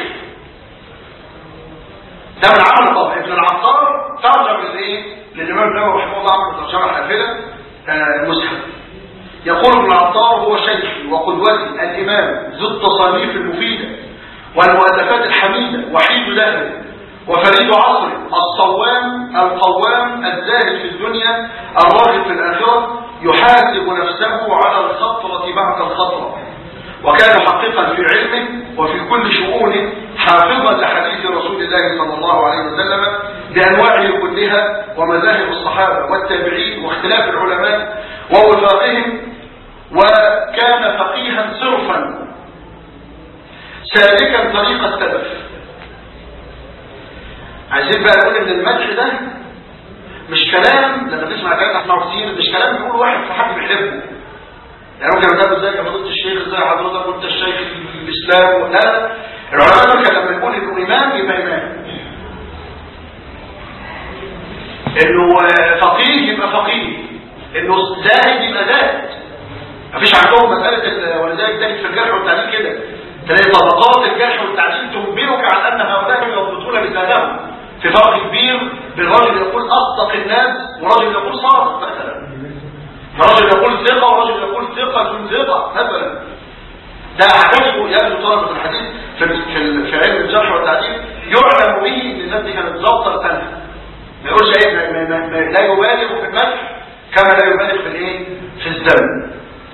ده من عمل طبعا ابن العطار ترجم لايه؟ للامام النووي رحمه الله عمل ترجمه حافله المصحف يقول ابن العطار هو شيخي وقدوتي الامام ذو التصانيف المفيده والمؤلفات الحميده وحيد له وفريد عصره الصوام القوام الزاهد في الدنيا الراغب في الاخره يحاسب نفسه على الخطره بعد الخطره وكان محققا في علمه وفي كل شؤونه حافظا لحديث رسول الله صلى الله عليه وسلم بأنواعه كلها ومذاهب الصحابة والتابعين واختلاف العلماء ووفاقهم وكان فقيها صرفا سالكا طريق السلف عايزين بقى نقول ان المدح ده مش كلام لما تسمع كلام احنا كتير مش كلام بيقول واحد في حد بيحبه يعني ممكن اقول ازيك يا فضيله الشيخ ازي حضرتك وانت الشيخ الاسلام لا لا العلماء دول كان لما يقول انه امام يبقى امام انه فقيه يبقى فقيه انه زاهد يبقى زاهد مفيش عندهم مساله ولذلك تجد في الجرح والتعديل كده تلاقي طبقات الجرح والتعديل تخبرك عن ان هؤلاء يضبطون لسانهم في فرق كبير بين رجل يقول اصدق الناس ورجل يقول صادق مثلا فرجل يقول ثقة ورجل يقول ثقة من ثقة مثلا ده عجبه يبدو طلبة الحديث في في في علم الجرح والتعديل يعلم به ان الناس دي كانت ضابطة سنة ما يقولش ايه لا يبالغ في المدح كما لا يبالغ في الايه في الذم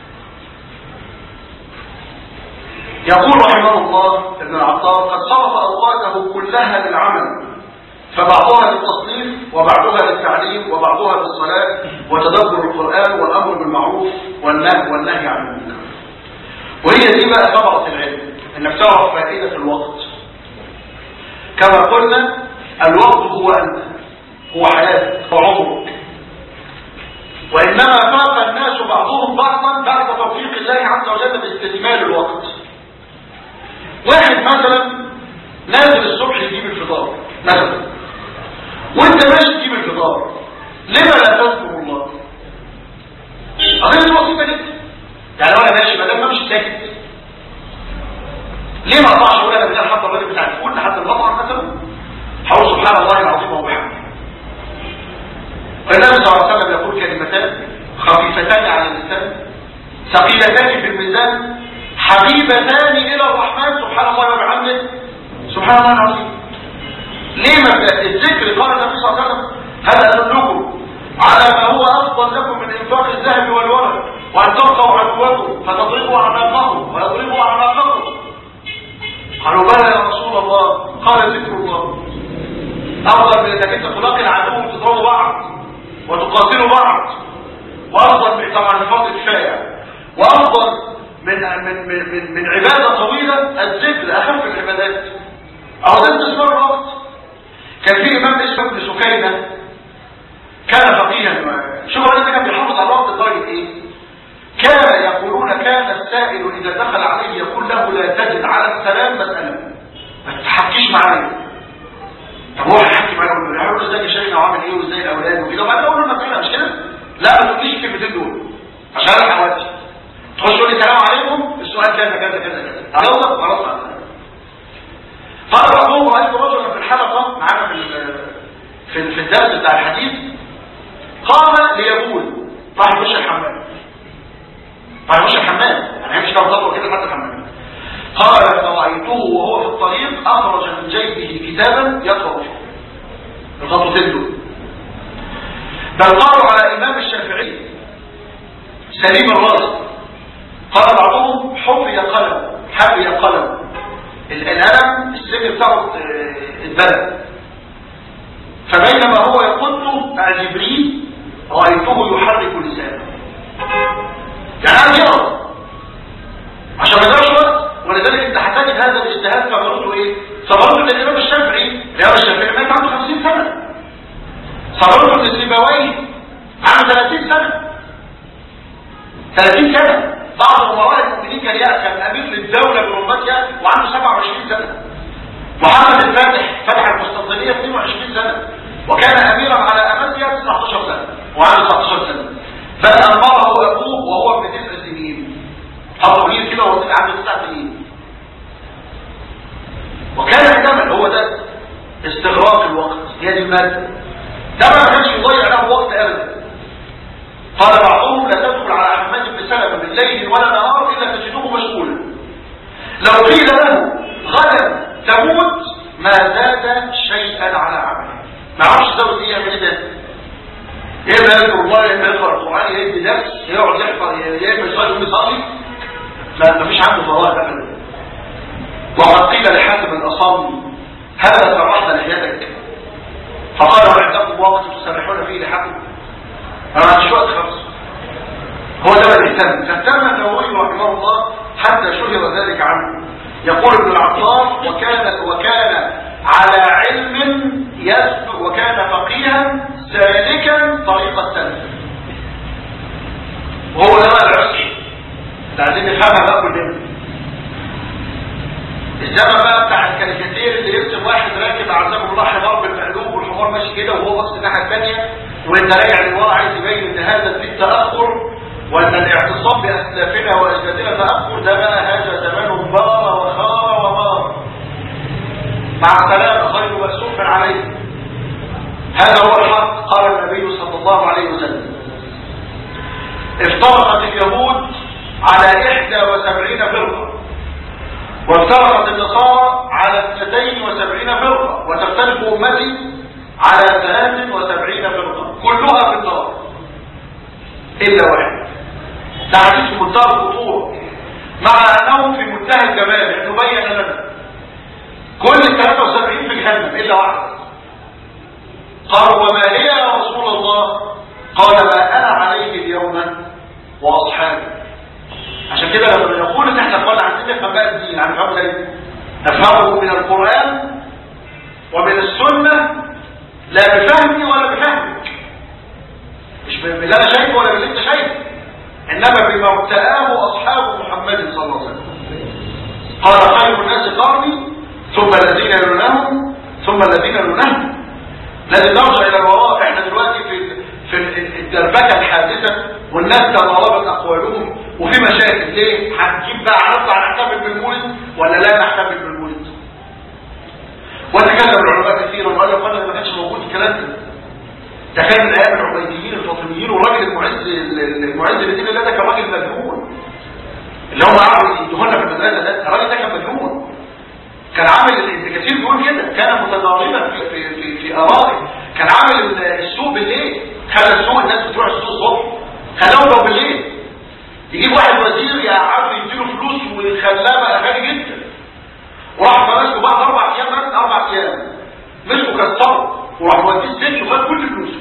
يقول رحمه الله ابن العطار قد صرف اوقاته كلها للعمل فبعضها للتصنيف وبعضها للتعليم وبعضها للصلاة وتدبر القرآن والأمر بالمعروف والنهي والنهي عن المنكر وهي دي بقى ثمرة العلم انك تعرف فائدة الوقت كما قلنا الوقت هو أنت هو حياتك وعمرك وإنما فاق الناس بعضهم بعضا بعد توفيق الله عز وجل باستثمار الوقت واحد مثلا نازل الصبح يجيب الفطار مثلا وانت ماشي تجيب الفطار لما لا تذكر الله قضيه بسيطه جدا يعني لو انا ماشي ما دام مش ساكت ليه ما اقطعش اقول انا بدل حتى الراجل بتاع الفول لحد المطعم مثلا هقول سبحان الله العظيم وبحمده والنبي صلى الله عليه وسلم يقول كلمتان خفيفتان على اللسان ثقيلتان في الميزان حبيبتان الى الرحمن سبحان الله وبحمده سبحان الله العظيم ليه ما الذكر قال النبي صلى الله عليه وسلم هل ادلكم على ما هو افضل لكم من انفاق الذهب والورق وان تلقوا عدوكم فتضربوا اعناقهم ويضربوا اعناقكم قالوا بلى يا رسول الله قال ذكر الله افضل من انك انت تلاقي العدو وتضربوا بعض وتقاتلوا بعض وافضل من طبعا الفضل كفايه وافضل من من من من عباده طويله الذكر اخف العبادات اهو ده استثمار الوقت كان في امام اسمه ابن سكينه كان فقيها شوفوا ده كان بيحافظ على الوقت لدرجه ايه كان يقولون كان السائل اذا دخل عليه يقول له لا تجد على السلام مساله ما تحكيش معايا طب هو هيحكي معايا يقول له يقول له ازيك يا شيخنا وعامل ايه وازاي الاولاد وكده وبعدين اقول له المساله مش كده لا ما تقوليش الكلمتين دول عشان انا حوادث تخش تقول لي السلام عليكم السؤال كذا كذا كذا كذا اجاوبك خلاص قال بعضهم رايت رجلا في الحلقه معانا في في في الدرس بتاع الحديث قام ليبول راح يخش الحمام راح يخش الحمام يعني هيمشي كام خطوه كده لحد الحمام قال فرأيته وهو في الطريق أخرج من جيبه كتابا يقرأ فيه الخطوتين دول بل قالوا على إمام الشافعي سليم الراس قال بعضهم حفي قلم حفي قلم القلم السن بتاعه اتبلد فبينما هو يقول مع جبريل رأيته يحرك لسانه يعني عايز يقرا عشان ما يضيعش وقت ولذلك انت هتجد هذا الاجتهاد ثمرته ايه؟ ثمرته للامام الشافعي الامام الشافعي مات عنده 50 سنه ثمرته للسيبويه عنده 30 سنه 30 سنه بعض امراء المؤمنين كان كان امير للدوله برمتها وعنده 27 سنه محمد الفاتح فتح القسطنطينيه 22 سنه وكان اميرا على امسيا 19 سنه وعنده 19 سنه بل امره ابوه وهو ابن تسع سنين حطوا ليه كده وهو عنده تسع سنين وكان اعتمد هو ده استغراق الوقت هي دي الماده ده ما كانش يضيع له وقت ابدا قال بعضهم لا تدخل على حماد بن سلمة بالليل ولا نهار إلا تجده مشغولا لو قيل له غدا تموت ما زاد شيئا على عمله ما عرفش زود ايه يعمل ايه ده يا اما يذكر الله يا اما يقرا القران يا يدي درس يقعد يحفظ يا اما يصلي يقوم يصلي لا ما فيش عنده فراغ ابدا وقد قيل لحاتم الاصم هذا فرحت لحيتك فقال عندكم وقت تسرحون فيه لحاتم انا ما عنديش وقت خالص هو ده ما اهتم فاهتم النووي رحمه الله حتى شهر ذلك عنه يقول ابن العطار وكان وكان على علم يسبق وكان فقيها سالكا طريق السلف وهو ده بقى العسكي اللي عايزين نفهمها بقى كلنا الزمن بقى بتاع الكاريكاتير اللي يرسم واحد راكب اعزكم الله حمار بالمقلوب والحمار ماشي كده وهو بص الناحيه الثانيه وانت راجع للورا عايز يبين ان هذا في تاخر وان الاعتصام باسلافنا واجدادنا تاخر ده بقى هذا زمان بار وخار ومار مع السلامه خير مأسوف عليه هذا هو الحق قال النبي صلى الله عليه وسلم افترقت اليهود على احدى وسبعين فرقه وافترقت النصارى على اثنتين وسبعين فرقة وتختلف أمتي على ثلاث وسبعين فرقة كلها في النار إلا واحد ده حديث في منتهى الخطورة مع أنه في منتهى الجمال لأنه بين لنا كل ال 73 في جهنم إلا واحد قالوا وما هي يا رسول الله قال ما أنا عليه اليوم وأصحابي عشان كده لما نقول ان احنا قال عايزين نفهم بقى الدين هنفهمه ازاي نفهمه من القران ومن السنه لا بفهمي ولا بفهمك مش باللي انا شايفه ولا باللي انت شايفه انما بما ابتلاه اصحاب محمد صلى الله عليه وسلم قال خير الناس قرني ثم الذين يلونهم ثم الذين يلونهم لازم نرجع الى الوراء احنا دلوقتي في في الدربكه الحادثه والناس تضاربت اقوالهم وفي مشاكل ليه هنجيب بقى هنطلع نحتفل بالمولد ولا لا نحتفل بالمولد وتكلم العلماء كثيرا وقال لك انا ما كانش موجود الكلام ده ده كان من ايام العبيديين الفاطميين والراجل المعز المعز لدين الله ده كان راجل مجنون اللي هم عملوا يدهنا في المدرسه ده الراجل ده كان مجنون كان عامل ابن كثير بيقول كده كان متضاربا في في في, في ارائه كان عامل السوق بالليل خلى السوق الناس بتروح السوق الصبح خلاهم بالليل يجيب واحد وزير يعرف يديله فلوس ويخلاه بقى غني جدا وراح مسكه بعد اربع ايام بس اربع ايام مسكه كسره وراح موديه السجن وخد كل فلوسه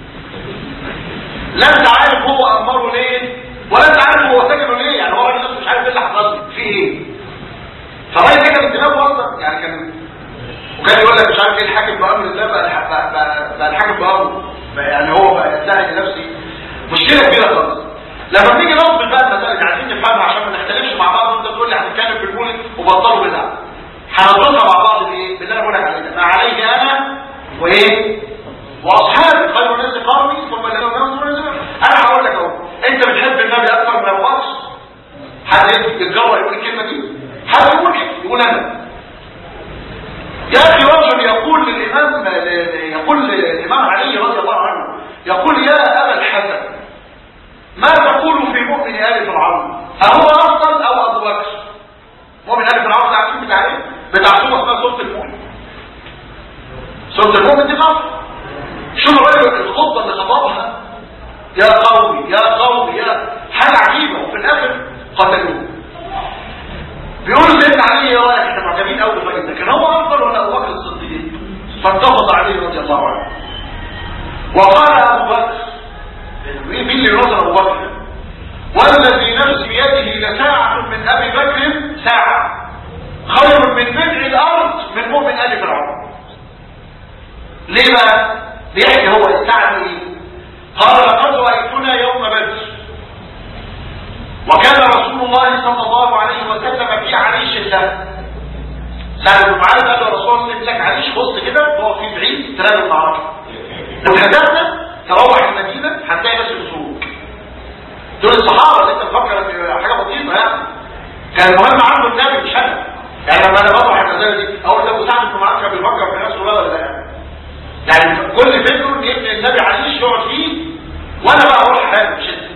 لا انت عارف هو امره ليه ولا انت عارف هو سجنه ليه يعني هو راجل مش عارف ايه اللي حصل له في ايه فالراجل ده كان انتباهه اصلا يعني كان وكان يقول لك مش عارف ايه الحاكم بامر الله بقى بقى, بقى, بقى الحاكم بامره يعني هو بقى يدعي لنفسه مشكله كبيره خالص لما بنيجي نضبط بقى المسائل دي عايزين نفهمها عشان ما نختلفش مع بعض وانت تقول لي هنتكلم في المولد وبطلوا بدعه هنضبطها مع بعض بايه باللي انا بقول لك عليه ده ما عليه انا وايه واصحابي خير الناس قومي ثم الذين ينصرون انا هقول لك اهو انت بتحب النبي اكثر من ابو بكر حد يتجرأ يقول الكلمه دي حد يقول كده يقول انا يا اخي رجل يقول للامام يقول للامام علي رضي الله عنه يقول يا ابا الحسن ما تقول في مؤمن آل فرعون أهو أفضل أو أبو بكر مؤمن ال فرعون ده عارفين بتاع ايه بتاع سوره اسمها سوره المؤمن سوره المؤمن دي قصر شوفوا بقى الخطبه اللي خطبها يا قومي يا قومي يا حاجه عجيبه وفي الاخر قتلوه بيقولوا سيدنا علي يا رايك احنا معجبين قوي بالراجل ده كان هو افضل ولا ابو بكر الصديق فاتفق عليه رضي الله عنه وقال ابو بكر مين اللي نظر ابو بكر والذي نفسي بيده لساعة من ابي بكر ساعة خير من بدع الارض من مؤمن ال فرعون ليه بقى بيحكي هو الساعة ايه قال لقد رايتنا يوم بدر وكان رسول الله صلى الله عليه وسلم في عريش الله سأل بن معاذ قال له رسول الله لك عريش بص كده هو في بعيد تلاقي المعركة لو كتبنا تروح المدينة هتلاقي ناس بيصوروك دول الصحابة اللي انت مفكر ان حاجة بسيطة يعني كان المهم عنده النبي مش انا يعني لما انا بطرح المسألة دي اول ده مساعد بن معاذ كان بيفكر في نفسه ولا لا يعني يعني كل فكره ان ابن النبي عريش يقعد فيه وانا بقى اروح حالي مش انت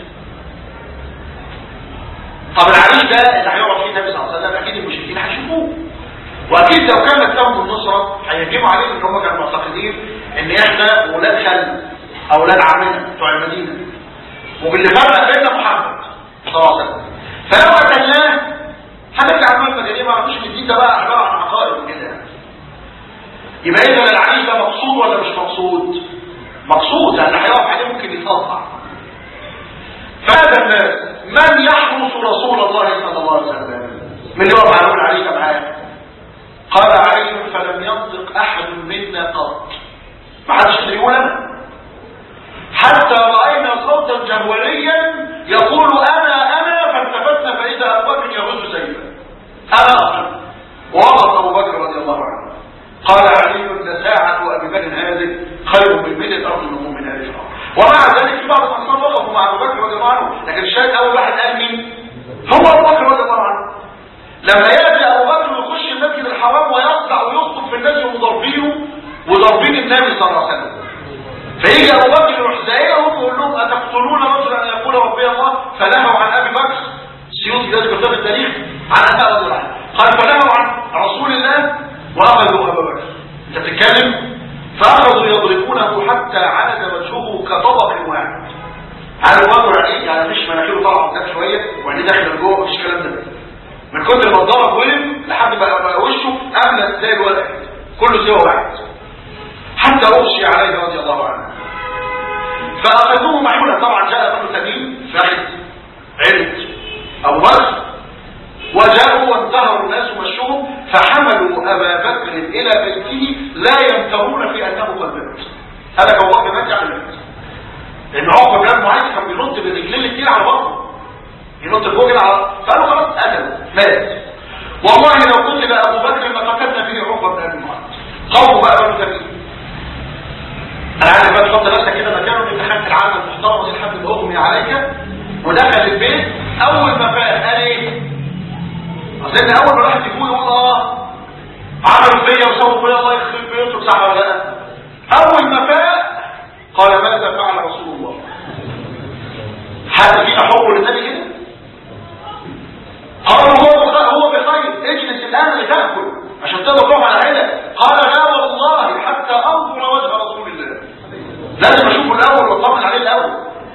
طب العريش ده اللي هيقعد فيه النبي صلى الله عليه وسلم اكيد المشركين هيشوفوه واكيد لو كانت لهم النصرة هيهجموا عليهم ان هم كانوا معتقدين ان احنا ولاد خل اولاد عمنا بتوع المدينة وباللي فرق بيننا محمد صلى الله عليه وسلم فلو قتلناه هنرجع المال المدنية ما عرفوش ان الدين ده بقى عبارة عن عقائد كده يبقى اذا العريش ده مقصود ولا مش مقصود مقصود لان هيقف عليه ممكن يتقطع فهذا الناس من يحرس رسول الله صلى الله عليه وسلم من يقف على العريش معاه قال علي فلم ينطق احد منا قط ما حدش يدري يقول انا حتى راينا صوتا جهوريا يقول انا انا فالتفتنا فاذا ابو بكر يرد سيفا انا اقل ووقف ابو بكر رضي الله عنه قال علي لساعة ابي بكر هذه خير من ملء ارض النمو من ال فرعون ومع ذلك في بعض الاصناف وقفوا مع ابو بكر رضي الله عنه لكن الشاهد اول واحد قال مين هو ابو بكر رضي الله عنه لما ياتي ابو بكر يخش المسجد الحرام ويصدع ويخطب في الناس ومضربينه وضربين النبي صلى الله عليه وسلم فيجي ابو بكر يروح زائرهم ويقول لهم اتقتلون رجلا ان يقول ربي الله فنهوا عن ابي بكر السيوطي ده كتاب التاريخ عن ابي رضي الله عنه قال فنهوا عن رسول الله واخذوا ابا بكر انت بتتكلم فاخذوا يضربونه حتى عاد وجهه كطبق واحد عارف بكر يعني ايه يعني مش مناخيره طالعه قدام شويه وعينيه داخله لجوه مفيش الكلام ده من كتر ما الضرب ولم لحد بقى, بقى وشه املت زي الولد كله سوى واحد حتى اغشي عليه رضي الله عنه فاخذوه محمولا طبعا جاء بنو تميم فاحد عرت ابو بكر وجاءوا وانتهروا الناس ومشوهم فحملوا ابا بكر الى بيته لا يمترون في انه قد مات هذا ابو بكر مات يعني مات لان عقبه بن معيط كان بينط برجلين الاثنين على بطنه ينط فوق كده على فقالوا خلاص قتل مات والله لو قتل ابو بكر لقتلنا به عقبه بن ابي معيط قوموا بقى بنو تميم انا عايز بقى تحط نفسك كده مكانه في دخلت العالم المحترمه دي لحد ما اغمي عليك ودخل البيت اول ما فات قال ايه اصل ان اول ما الواحد يفوق يقول اه عملوا فيا وسووا فيا الله يخرب بيوتك صح ولا لا اول ما فاق قال ماذا فعل رسول الله حد فينا حب للنبي كده قالوا هو بخير هو بخير اجلس الان لتاكل عشان تقدر تروح على عيلك قال لا والله حتى انظر وجه رسول الله لازم اشوفه الاول واطمن عليه الاول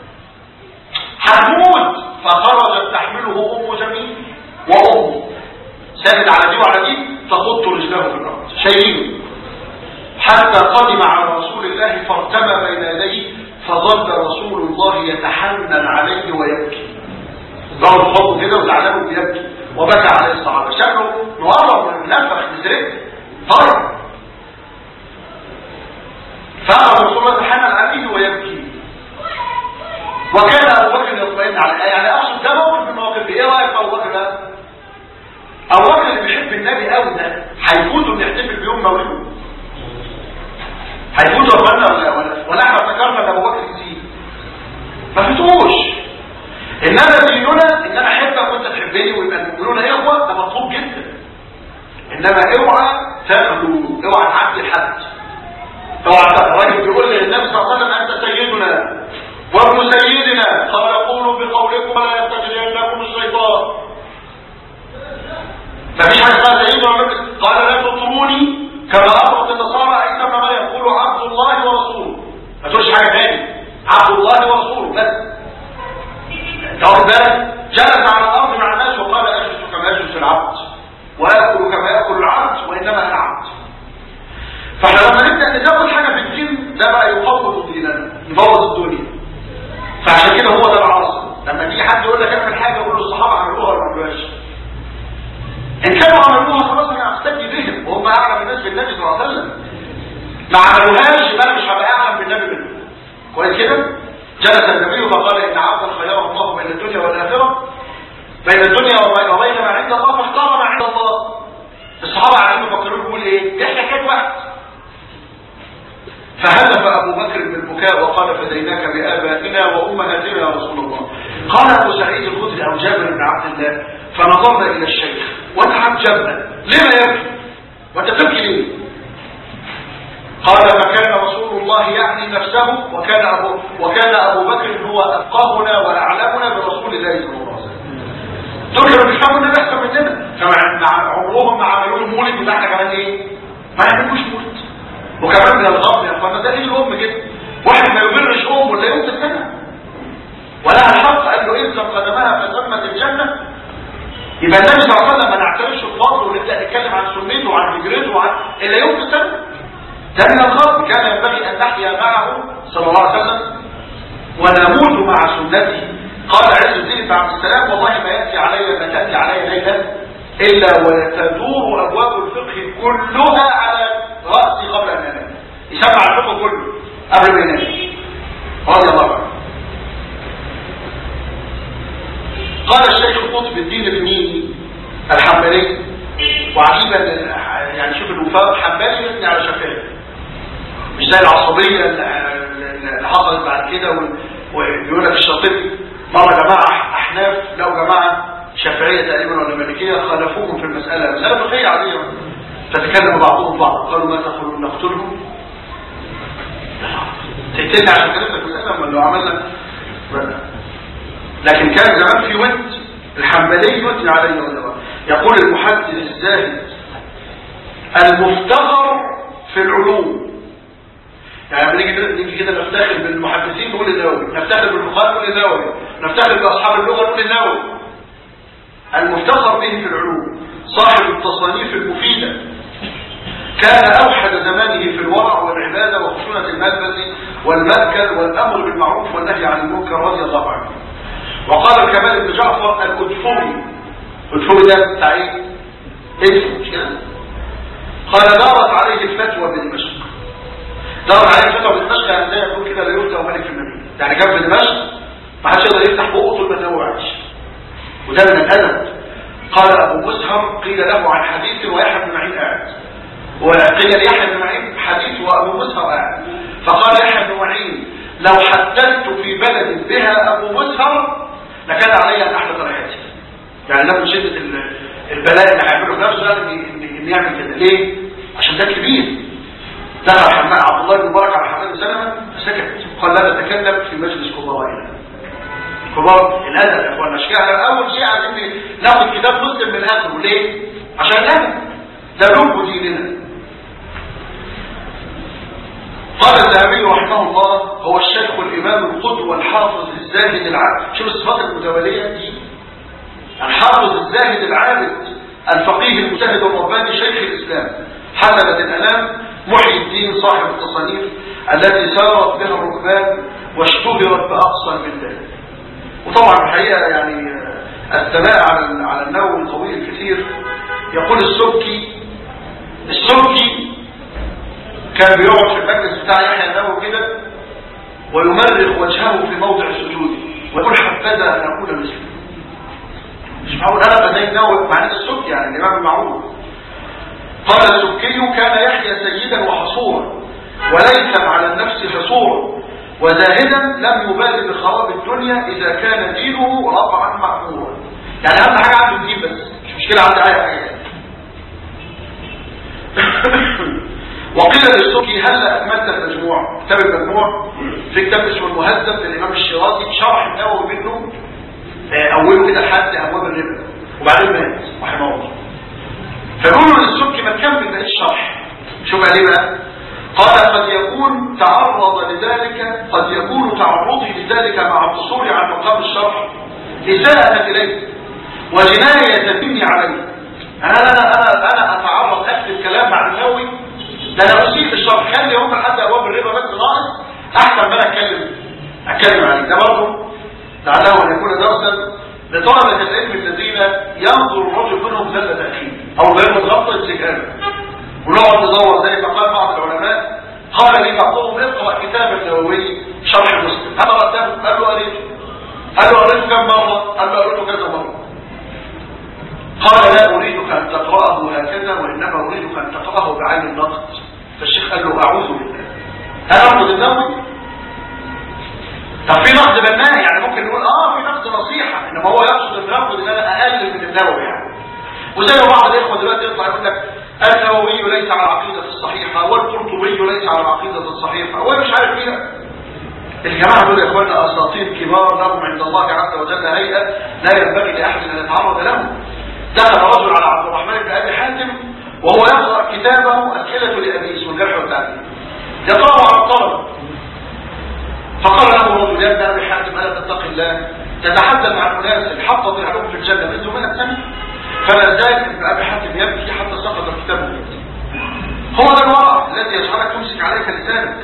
هتموت فخرجت تحمله ام جميل وامه ساند على دي وعلى دي تخط رجله في الارض شايلينه حتى قدم على رسول الله فارتمى بين يديه فظل رسول الله يتحنن عليه ويبكي ضرب خطه كده وزعلان وبيبكي وبكى عليه الصحابه شكله مؤرم من نفخ بسرقه طيب فأخذ رسول الله تحنن عليه ويبكي وكان ابو بكر يطمئن على يعني اقصد ده موقف من مواقف ايه رايك في ابو بكر ده ابو بكر اللي بيحب النبي قوي ده هيفوتوا نحتفل بيوم مولده هيفوتوا يا اخوانا ولا ولا ولا احنا افتكرنا ان ابو بكر كتير ما فاتوش انما ديننا ان انا احبك وانت تحبني ويبقى المؤمنون اخوه ده مطلوب جدا انما اوعى تاخدوا اوعى تعدي حد اوعى الراجل بيقول للنبي صلى الله عليه وسلم انت سيدنا وابن سيدنا قال قولوا بقولكم ولا يستجرينكم الشيطان ففي ده بقى يقوض ديننا يبوظ الدنيا فعشان كده هو ده العاصم لما تيجي حد يقول لك اعمل حاجه يقول له الصحابه عملوها ولا ما عملوهاش ان كانوا عملوها خلاص انا اقتدي بهم وهم اعلم الناس بالنبي صلى الله عليه وسلم ما عملوهاش يبقى انا مش هبقى اعلم بالنبي منهم كويس كده جلس النبي فقال ان عبدا خيره الله بين الدنيا والاخره بين الدنيا وبين ما عند الله فاختار ما عند الله الصحابه قاعدين يفكروا يقول ايه احنا كده واحد فهدف ابو بكر بالبكاء وقال فديناك بابائنا وامهاتنا يا رسول الله قال ابو سعيد الخدري او جابر بن عبد الله فنظرنا الى الشيخ وتعجبنا لما يبكي وتبكي ليه قال فكان رسول الله يعني نفسه وكان ابو وكان ابو بكر هو افقهنا واعلمنا برسول الله صلى الله عليه وسلم دول كانوا بيفهموا النبي احسن مننا فمع عمرهم ما عملوا له مولد يبقى احنا كمان ايه ما يعملوش مولد وكمان من الغرب يا اخوانا ده ليه الام كده واحد ما يبرش امه لا يمسك سنه ولها الحق قال له الزم قدمها فتمت الجنه يبقى النبي صلى الله عليه وسلم ما نعترفش بفضله ونبدا نتكلم عن سنته وعن هجرته وعن الا يوم سنه ده من الغرب كان ينبغي ان نحيا معه صلى الله عليه وسلم ونموت مع سنته قال عز الدين بن عبد السلام والله ما ياتي علي ما تاتي علي ليله الا وتدور ابواب الفقه كلها على راسي قبل ان انام يسمع الفقه كله قبل ما ينام رضي الله عنه قال الشيخ قطب الدين الميني الحنبلي وعجيبا يعني شوف الوفاق حنبلي يثني على شافعي مش زي العصبيه اللي حصلت بعد كده ويقول لك الشاطبي مره جماعه احناف لقوا جماعه شافعيه تقريبا ولا مالكيه خالفوهم في المساله مساله فقهيه عاديه فتكلم بعضهم بعض قالوا ما تقولون نقتلهم تقتلني عشان كلمتك المساله لو عملنا لكن كان زمان في ود الحنبلي يثني عليه رضي يقول المحدث الزاهد المفتخر في العلوم يعني بنيجي نيجي كده نفتخر بالمحدثين نقول النووي نفتخر بالبخاري نقول النووي نفتخر باصحاب اللغه نقول النووي المفتخر به في العلوم صاحب التصانيف المفيده كان اوحد زمانه في الورع والعباده وخشونه الملبس والمأكل والامر بالمعروف والنهي عن المنكر رضي الله عنه وقال الكمال بن جعفر الكدفوري الكدفوري ده بتاع ايه؟ اسم مش كده؟ قال دارت عليه الفتوى بدمشق دارت عليه الفتوى بدمشق يعني زي يقول كده لا يفتى ملك في المدينه يعني جنب دمشق ما حدش يقدر يفتح بقه طول ما هو عايش وده من الادب قال ابو مسهر قيل له عن حديث ويحيى بن معين قاعد وقيل ليحيى بن معين حديث وابو مسهر قاعد فقال يحيى بن معين لو حدثت في بلد بها ابو مسهر لكان علي ان احدث ريحتي يعني ده من شده البلاء اللي هيعمله في نفسه لازم ان يعمل كده ليه عشان ده كبير دخل حماد عبد الله بن مبارك على حماد بن سلمه فسكت قال لا تتكلم في مجلس كبرائنا كبار الادب يا اخوانا اشكال اول شيء عايزين ناخد كتاب مسلم من اخره ليه عشان الادب ده لب ديننا قال الذهبي رحمه الله هو الشيخ الإمام القدوة الحافظ الزاهد العابد شوف الصفات المتوالية دي الحافظ الزاهد العابد الفقيه المجتهد الرباني شيخ الإسلام حسنة الألام محي الدين صاحب التصانيف التي سارت بها الركبان واشتهرت بأقصى البلدان وطبعا الحقيقة يعني الثناء على على النووي الطويل الكثير يقول السبكي السبكي كان بيقعد في المجلس بتاع يحيى النووي كده ويمرغ وجهه في موضع السجود ويقول حبذا ان اكون مثله مش معقول انا زي النووي مع ان السبكي يعني الامام المعروف قال السبكي كان يحيى سيدا وحصورا وليثا على النفس حصورا وزاهدا لم يبالي بخراب الدنيا اذا كان دينه رفعا معمورا يعني اهم حاجه عنده الدين بس مش مشكله عنده اي حاجه وقيل للسكي هل أكملت المجموع كتاب المجموع في كتاب اسمه المهذب للإمام الشيرازي شرح النووي منه أوله كده لحد أبواب الربا وبعدين مات رحمه الله فبيقولوا للسكي ما تكمل بقيت الشرح شوف قال ايه بقى قال قد يكون تعرض لذلك قد يكون تعرضي لذلك مع القصور عن مقام الشرح إساءة إليه وجناية مني عليه أنا أنا أنا أنا أتعرض أكتب كلام مع النووي ده انا اسيء للشرح خلي هم لحد ابواب الربا بس ناقص احسن ما انا اتكلم اتكلم عليه ده برضه لعله ان يكون درسا لطلبة العلم الذين ينظر الرجل منهم زلة تأخير او غير متغطى السجال ونقعد ندور زي ما قال بعض العلماء قال لي بعضهم اقرأ كتاب النووي شرح مسلم انا ردته قال له قريته قال له قريته كم مرة قال له قريته كذا مرة قال لا أريدك أن تقرأه هكذا وإنما أريدك أن تقرأه بعين النقد فالشيخ قال له أعوذ بالله أنا أنقد النووي طب في نقد بناء يعني ممكن نقول اه في نقد نصيحة انما هو يقصد النقد ان انا اقلل من النووي يعني وزي ما بعض الاخوه دلوقتي يطلع يقول لك النووي ليس على العقيدة الصحيحة والقرطبي ليس على العقيدة الصحيحة ومش عارف ايه الجماعة دول يا اخوانا اساطير كبار لهم عند الله عز وجل هيئة لا ينبغي لاحد ان يتعرض لهم دخل رجل على عبد الرحمن بن ابي حاتم وهو يقرا كتابه اسئله لابيس والجرح والتعديل يقراه على الطلبه فقال له الرجل يا ابن ابي حاتم الا تتقي الله تتحدث عن اناس حطت عليهم في الجنه منذ من السنه فلا زال ابن ابي حاتم يبكي حتى سقط الكتاب منه هو ده الوضع الذي يجعلك تمسك عليك لسانك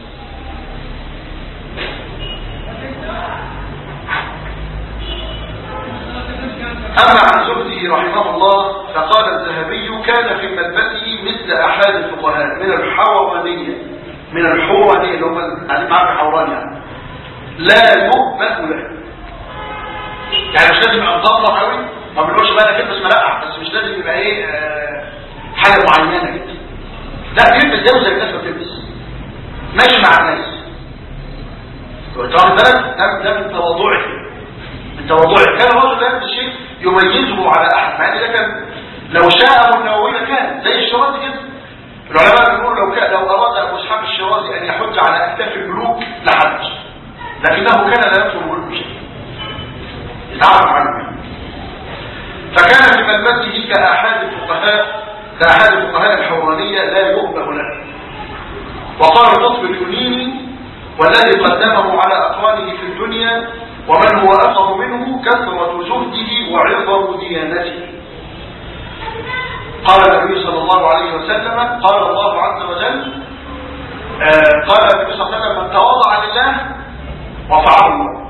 أما عن زهده رحمه الله فقال الذهبي كان في ملبسه مثل أحد الفقهاء من الحورانية من الحورانية اللي هم قاعدين معاه في حوران يعني لا يؤبه له يعني مش لازم يبقى مضبط قوي ما بنقولش بقى انا كلمه ملقح بس مش لازم يبقى ايه آه حاجه معينه كده لا بيلبس زيه زي الناس ما بتلبس ماشي مع الناس واخد بالك ده ده من تواضعه من تواضعه كان الرجل يلبس شيء يميزه على احد مع ان ده كان لو شاء النووي لكان زي الشرازي كده العلماء بيقولوا لو كان لو اراد ابو اسحاق الشرازي ان يحج على اكتاف الملوك لحج لكنه كان لا يطلب الملك شيء يتعرف عنه فكان في ملبسه كأحد الفقهاء كأحد الفقهاء الحورانية لا يؤبه له وقال القطب اليونيني والذي قدمه على أقوانه في الدنيا ومن هو أفضل منه كثرة زهده وعظم ديانته قال النبي صلى الله عليه وسلم قال الله عز وجل آه قال النبي صلى الله عليه وسلم من تواضع لله رفعه الله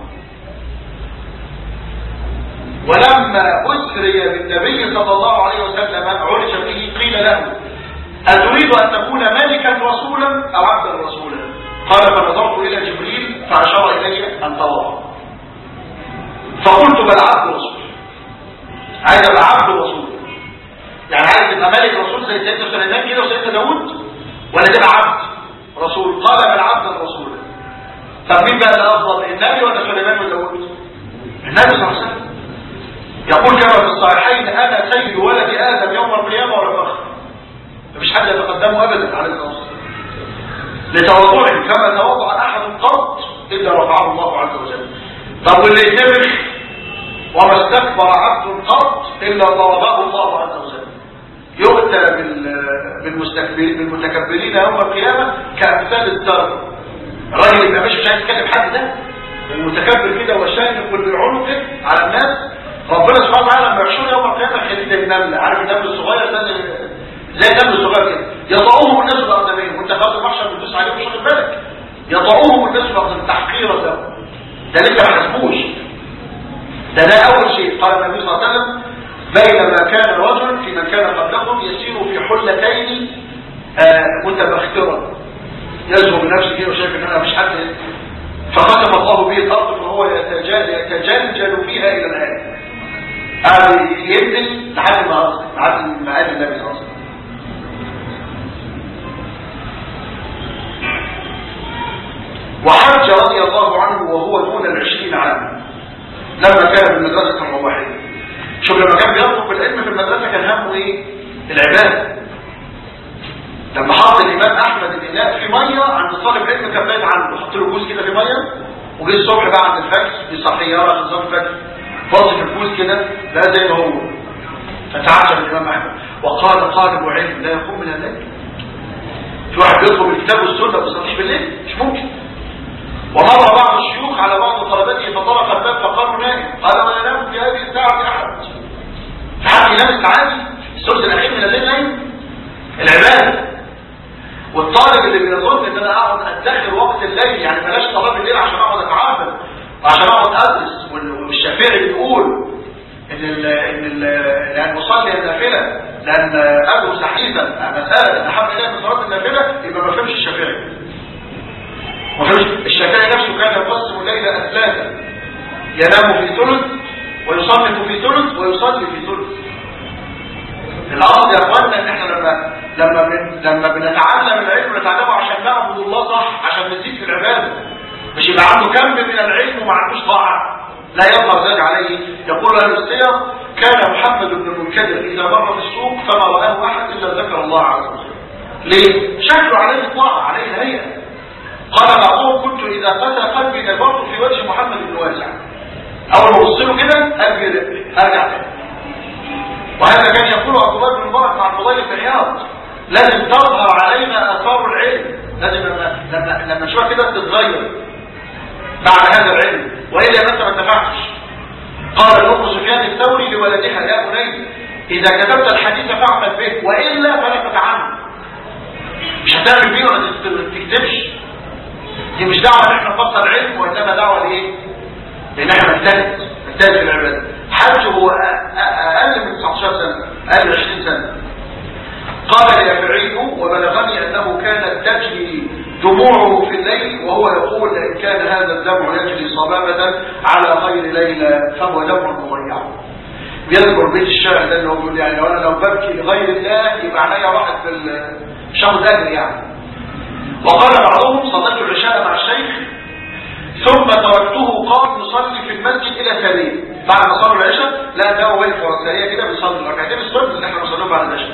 ولما أسري بالنبي صلى الله عليه وسلم عرج به قيل له أتريد أن تكون ملكا رسولا أو عبدا رسولا قال فنظرت إلى جبريل فأشار إلي أن تواضع فقلت بل عبد رسول عايز ابقى عبد رسول يعني عايز تبقى ملك رسول زي سيدنا سليمان كده وسيدنا داوود ولا تبقى عبد رسول قال بل عبدا رسولا طب مين بقى الافضل النبي ولا سليمان ولا داوود النبي صلى الله عليه وسلم يقول كما في الصحيحين انا سيد ولد ادم يوم القيامه ولا فخر مفيش حد يتقدمه ابدا على الأرض لتواضعه كما تواضع احد قط الا رفعه الله عز وجل طب واللي يتبخ وما استكبر عبد قط الا ضربه الله عز وجل يؤتى بالمستكبرين بالمتكبرين يوم القيامه كامثال الدرب الراجل يبقى ماشي مش عايز يكلم حد ده ومتكبر كده وشانق بالعنق على الناس ربنا سبحانه وتعالى لما يحشر يوم القيامه خليل النمل عارف النمل الصغير ده زي النمل الصغير كده يطعوهم الناس باقدامهم وانت خلاص المحشر بتدوس عليه مش واخد بالك يطعوهم الناس باقدامهم تحقيرا لهم ده لسه ما حسبوش ده ده اول شيء قال النبي صلى الله عليه وسلم بينما كان رجل في من كان قبلكم يسير في حلتين آه متبخترا يزهو بنفسه كده وشايف ان انا مش حد فختم الله به الارض فهو يتجلجل فيها الى الان قال ينزل لحد ما لحد ما قال النبي صلى الله عليه وسلم وحج رضي الله عنه وهو دون العشرين عاما لما كان في المدرسة الروحية شوف لما كان بيطلب العلم في المدرسة كان همه ايه العبادة لما حط الإمام أحمد الإناء في مية عند طالب علم كان بايت عنده حط له كوز كده في مية وجه الصبح بقى عند الفجر بيصحيها عشان صلاه الفجر باص في الكوز كده لا زي ما هو فتعجب الإمام أحمد وقال طالب علم لا يقوم من الليل في واحد بيطلب الكتاب والسنة ما بيصليش بالليل مش ممكن ومر بعض الشيوخ على بعض طلبته فطرق الباب فقالوا نائم قال ولا نام في هذه الساعة أحد فحد ينام الساعة الثلث الأخير من الليل نايم العبادة الليل يعني بلاش صلاه الليل عشان اقعد اتعبد وعشان اقعد ادرس والشافعي بيقول ان ال ان ال لان اصلي النافله لان ادرس حديثا مساله ان احب اليه من صلاه النافله يبقى ما فهمش الشافعي ما فهمش الشافعي نفسه كان يقسم الليل اثلاثا ينام في ثلث ويصنف في ثلث ويصلي في ثلث الأرض يا أخوانا إن إحنا لما لما بن لما بنتعلم العلم نتعلمه عشان نعبد الله صح عشان نزيد في العبادة مش يبقى عنده كم من العلم وما عندوش طاعة لا يظهر ذلك عليه يقول أهل السير كان محمد بن المنكدر إذا مر في السوق فما رآه أحد إلا ذكر الله عز وجل ليه؟ شكله عليه الطاعة عليه الهيئة قال بعضهم كنت إذا قتل قلبي نظرت في وجه محمد بن واسع أول ما أبص له كده قلبي أرجع تاني وهذا كان يقول أبو بكر المبارك مع الفضيل بن عياض لازم تظهر علينا آثار العلم لازم لما لما لما نشوفها كده تتغير بعد هذا العلم وإلا ما انت ما انتفعتش قال الأم سفيان الثوري لولدها يا بني إذا كتبت الحديث فاعمل به وإلا فلا تتعلم مش هتعمل بيه ولا تكتبش دي مش دعوة ان احنا نفصل علم وإنما دعوة لإيه؟ لأن احنا نجتهد نجتهد في العبادة حج هو أقل من 19 سنة أقل من 20 سنة قال يافعي وبلغني أنه كانت تجري دموعه في الليل وهو يقول إن كان هذا الدمع يجري صبابة على غير ليلة فهو دمع مضيع بيذكر بيت الشعر ده اللي هو بيقول يعني لو انا لو ببكي لغير الله يبقى عينيا راحت في الشهر اجر يعني وقال بعضهم صليت العشاء مع الشيخ ثم تركته قام يصلي في المسجد الى ثانيه بعد ما صلوا العشاء لا ده هو واقف ورا الثانيه كده بيصلي ركعتين السنه اللي احنا بنصليهم بعد العشاء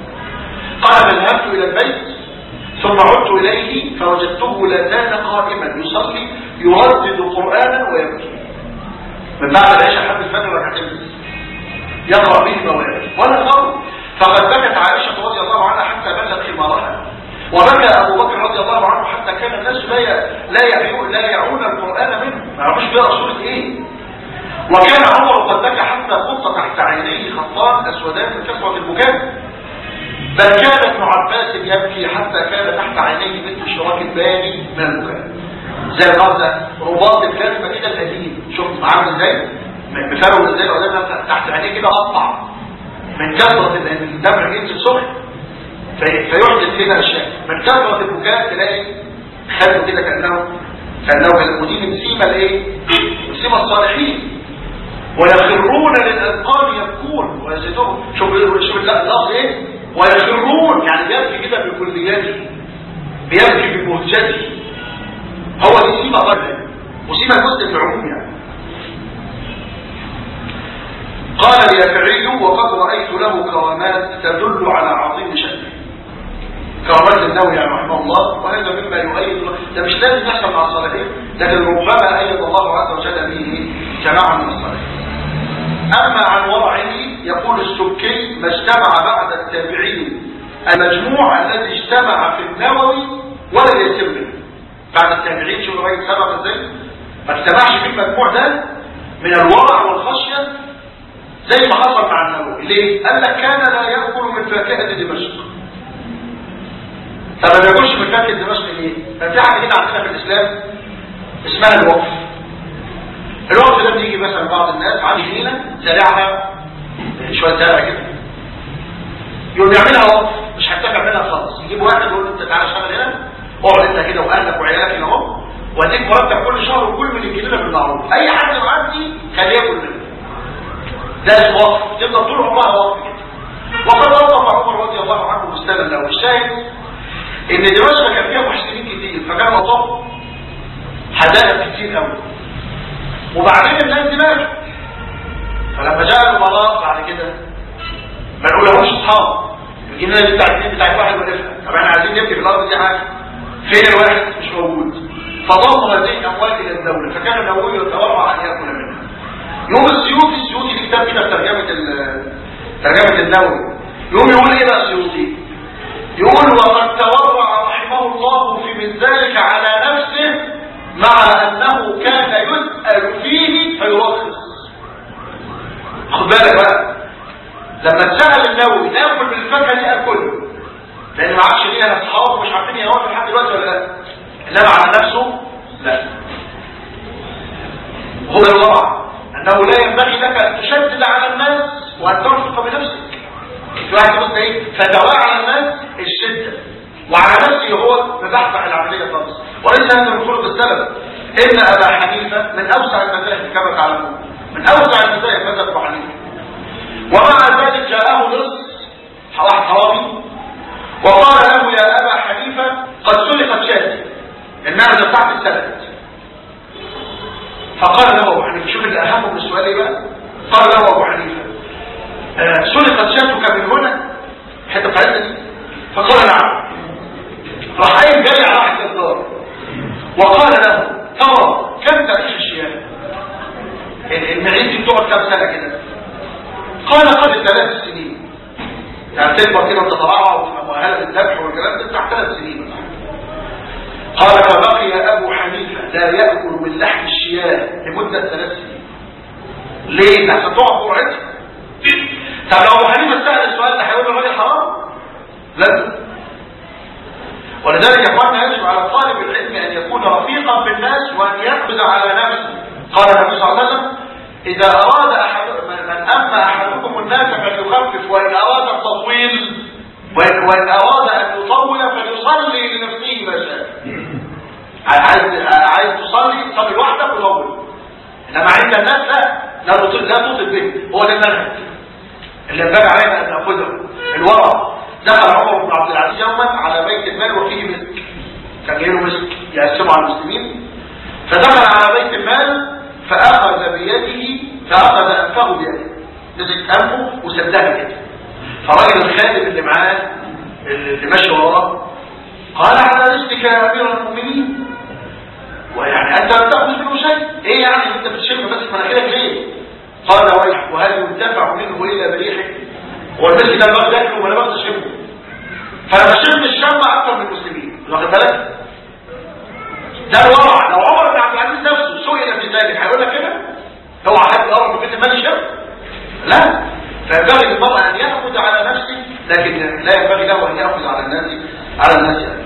قال فذهبت الى البيت ثم عدت اليه فوجدته لا زال قائما يصلي يردد قرانا ويبكي من بعد العشاء لحد الفجر ركعتين بس يقرا به مواد ولا فرق فقد بكت عائشه رضي الله عنها حتى بلت خمارها وبكى ابو بكر رضي الله عنه حتى كان الناس لا لا يعيون لا يعون القران منه ما يعرفوش بيقرا سوره ايه وكان عمر قد بكى حتى خط تحت عينيه خطان اسودان من كثره البكاء بل كان ابن عباس يبكي حتى كان تحت عينيه مثل شراك الباني من البكاء زي النهارده رباط الكلمه كده القديم شوف عامل ازاي بفرو ازاي العلماء تحت عينيه كده قطع من كثره الدمع ينزل سخن فيحدث كده اشياء من كثره البكاء تلاقي خدوا كده كانه كانه ودي من سيما الايه من سيما الصالحين ويخرون للاذقان يبكون ويزيدون شوف شوف اللفظ ايه ويخرون يعني بيبكي كده بكلياته بيبكي بمهجته هو دي سيما ضربه وسيما المسلم في العموم يعني قال اليافعي وقد رأيت له كرامات تدل على عظيم شأنه كرامات النووي يعني رحمه الله وهذا مما يؤيد ده مش لازم يحصل مع الصالحين لكن ربما أيد الله عز وجل به جماعة من الصالحين أما عن ورعه يقول السكي ما اجتمع بعد التابعين المجموع الذي اجتمع في النووي ولا يتم بعد التابعين شو الراجل سبق ازاي ما اجتمعش في المجموع ده من الورع والخشية زي ما حصل مع النووي ليه؟ قال لك كان لا يأكل من فاكهة دمشق طب ما ياكلش من فاكهة دمشق ليه؟ ففي حاجة هنا عندنا في الإسلام اسمها الوقف الوقف ده بيجي مثلا بعض الناس عنده جنينة زارعها شوية زرع كده يقوم يعملها وقف مش هتفق منها خالص يجيب واحد يقول له انت تعالى اشتغل هنا اقعد انت كده واهلك وعيالك هنا اهو واديك مرتب كل شهر وكل من الجنينة بالمعروف اي حد معدي خليه ياكل منه ده اسمه وقف تفضل طول عمرها وقف كده وقد وقف عمر رضي الله عنه مستند له الشاهد ان دمشق كان فيها محسنين كتير فكان وقف حدائق كتير قوي وبعدين الناس دي ماتوا فلما جاء الامراء بعد كده ما نقولهمش اصحاب الجنينه دي بتاعت بتاعت واحد ونفهم طب احنا عايزين نبني في الارض دي حاجه فين الواحد مش موجود فضموا هذه الاموال الى الدوله فكان النووي يتورع ان ياكل منها يوم السيوطي السيوطي دي كتاب كده في ترجمه ترجمه النووي يوم يقول ايه بقى السيوطي يقول وقد تورع رحمه الله في من ذلك على نفسه مع انه كان يسأل فيه فيرخص خد بالك بقى لما اتسأل النووي ناكل من الفاكهه دي اكله لان ما عادش ليها اصحاب مش عارفين ينوي لحد دلوقتي ولا لا انما على نفسه لا هو الورع انه لا ينبغي لك ان تشدد على الناس وان ترفق بنفسك في واحد يقول ايه فتوى على الناس الشده وعلى نفسه هو مبحبح العمليه خالص وليس هذا من خلق السلف ان ابا حنيفه من اوسع المذاهب كما تعلمون من اوسع المذاهب مذهب ابو حنيفه ومع ذلك جاءه نص واحد حرامي وقال له يا ابا حنيفه قد سلقت شاتي النعجه بتاعت السلف فقال له ابو حنيفه شوف الاهم من السؤال ايه بقى قال له ابو حنيفه آه سلقت شاتك من هنا حته بتاعتنا دي فقال نعم راح قايم جاي على واحد الدار وقال له ترى كم تعيش الشياه المعين دي بتقعد كام سنه كده قال قبل ثلاث سنين يعني تكبر كده وتترعى وتبقى مؤهله للذبح والكلام ده بتاع ثلاث سنين قال فبقي ابو حنيفه لا ياكل من لحم الشياه لمده ثلاث سنين ليه؟ عشان تقع قرعتها طب لو ابو حنيفه سال السؤال ده هيقول الراجل حرام؟ لا ولذلك يا اخواننا يجب على طالب العلم ان يكون رفيقا بالناس وان ياخذ على نفسه قال النبي صلى الله عليه وسلم اذا اراد احد من اما احدكم الناس فليخفف وان اراد التطويل وان, وإن اراد ان يطول فليصلي لنفسه ما شاء عايز عايز تصلي تصلي لوحدك وطول انما عند الناس لا لا تطل لا تطل به هو ده المنهج اللي ينبغي علينا ان ناخذه الورع دخل عمر بن عبد العزيز يوما على بيت المال وفيه مسك كان جاي له مسك يقسمه على المسلمين فدخل على بيت المال فاخذ بيده فاخذ انفه بيده مسك انفه وسدها كده فراجل الخادم اللي معاه اللي ماشي وراه قال على رزقك يا امير المؤمنين ويعني انت لم تاخذ منه شيء ايه يعني انت بتشم ماسك مناخيرك ليه قال ويح وهل ينتفع منه الا بريحه هو المسك ده باخد اكله ولا باخد شمه فانا بشم الشم اكثر من المسلمين واخد بالك ده الورع لو عمر بن عبد العزيز نفسه سئل في ذلك هيقول لك كده هو حد يقرب من بيت المال الشم لا فينبغي للمرء ان ياخذ على نفسه لكن لا ينبغي له ان ياخذ على الناس على الناس يعني.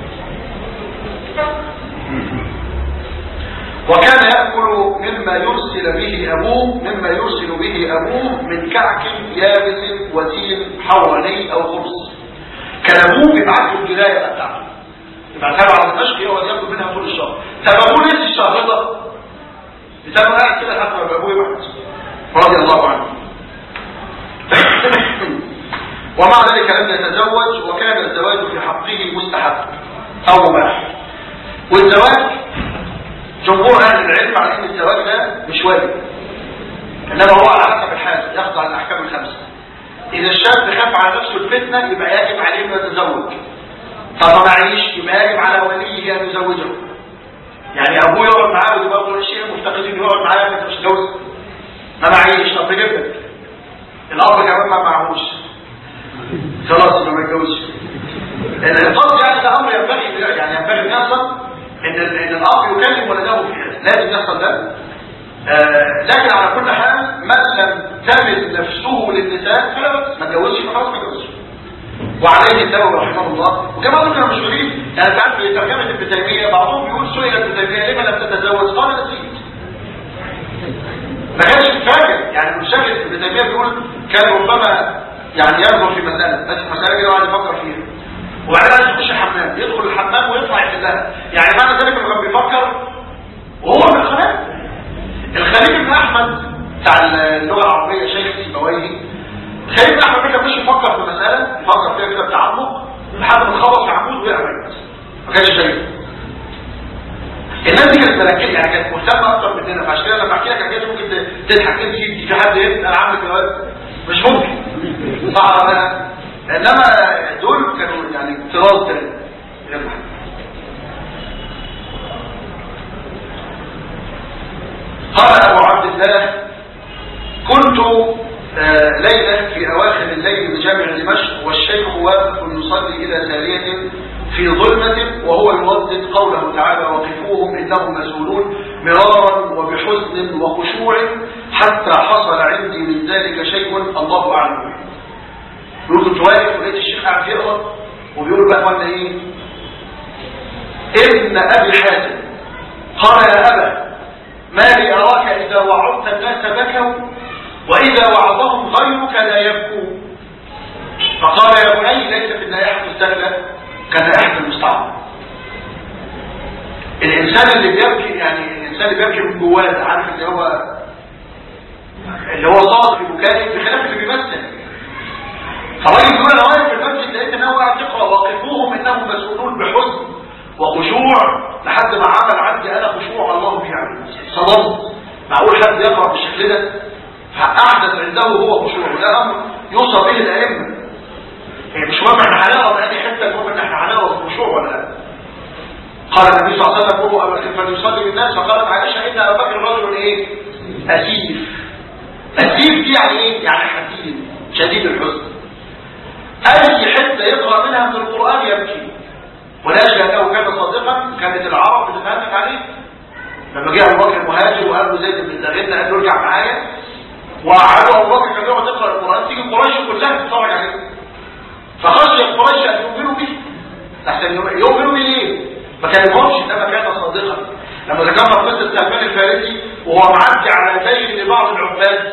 وكان يأكل مما يرسل به أبوه مما يرسل به أبوه من كعك يابس وتين حوراني أو خبز كان أبوه بيبعت له الجلاية بتاعته يبعتها له على الدشق يقعد ياكل منها طول الشهر طب أبوه ليه الشهر ده؟ بتعمل قاعد كده لحد ما أبوه يبعت رضي الله عنه ومع ذلك لم يتزوج وكان الزواج في حقه مستحب أو مباح والزواج جمهور اهل العلم على ان الزواج ده مش واجب انما هو على حسب الحال يخضع للاحكام الخمسه اذا الشاب خاف على نفسه الفتنه يبقى يجب عليه انه يتزوج طب ما معيش يبقى يجب على وليه ان يزوجه يعني ابوه يقعد معاه ودي برضه الشيء مفتقدين يقعد معاه انت مش جوز ما معيش طب جدا الاب كمان ما معهوش خلاص ما يتجوزش القصد يعني ده امر ينبغي يعني ينبغي ان يحصل ان ان الاب يكلم ولده في هذا لازم يحصل ده آه لكن على كل حال من لم تمل نفسه للنساء فلا بأس ما تجوزش خلاص ما تجوزش وعليه النووي رحمه الله وكما ذكر مش غريب يعني انت عارف في ترجمه ابن تيميه بعضهم بيقول سئل ابن تيميه لما لم تتزوج قال نسيت ما كانش فاكر يعني مش شاكر ابن تيميه بيقول كان ربما يعني ينظر في مساله ماسك مساله كده وقاعد يفكر فيها وبعدين عايز يخش الحمام يدخل الحمام ويطلع يحلها يعني معنى ذلك انه كان بيفكر وهو من الخلاف الخليل بن احمد بتاع اللغه العربيه شيخ سيبويه الخليل بن احمد كان مش يفكر في مساله يفكر فيها كده بتعمق لحد ما خلص في عمود وقع ميت ما كانش شايف الناس دي كانت ملكيه يعني كانت مهتمه اكتر مننا فعشان كده لما احكي لك حاجات ممكن تضحك انت في حد يبقى انا عامل كده مش ممكن صح انما دول كانوا يعني افتراض تاني قال ابو عبد الله كنت آه ليلة في اواخر الليل بجامع دمشق والشيخ واقف يصلي الى سارية في ظلمة وهو يردد قوله تعالى وقفوهم انهم مسؤولون مرارا وبحزن وخشوع حتى حصل عندي من ذلك شيء الله اعلم به يقول كنت واقف ولقيت الشيخ قاعد يقرا وبيقول بقى وانا ايه ابن أبي حاتم قال يا أبا ما لي أراك إذا وعظت الناس بكوا وإذا وعظهم غيرك لا يبكوا فقال يا بني ليس في النائحة السهلة كنائحة المستعمر الإنسان اللي بيبكي يعني الإنسان اللي بيبكي من جواه عارف اللي هو اللي هو صادق في بكائه بخلاف اللي بيمثل فالراجل يقول انا واقف في المسجد لقيت ان هو قاعد يقرا وقفوهم انهم مسؤولون بحزن وخشوع لحد ما عمل عندي انا خشوع الله يعني صدمت معقول حد يقرا بالشكل ده فاحدث عنده هو خشوع وده امر يوصى به الائمه هي مش مهم احنا هنقرا من اي حته المهم ان احنا هنقرا بخشوع ولا لا قال النبي صلى الله عليه وسلم قولوا ابا بكر فليصلي بالناس فقالت عائشه ان ابا بكر رجل ايه اسيف اسيف دي يعني ايه يعني حزين شديد الحزن اي حته يقرا منها من القران يبكي ولاش لانه كان صادقا كانت العرب بتتهمك عليه لما جه ابو بكر مهاجر وقال له زيد بن زغنه قال له ارجع معايا وقعدوا ابو بكر كان يقعد يقرا القران تيجي قريش كلها تتفرج عليه فخشي قريش ان يؤمنوا به احسن يؤمنوا به ليه؟ ما كلمهمش انما كان صادقا لما ذكرنا قصه سلمان الفارسي وهو معدي على بيت لبعض العباد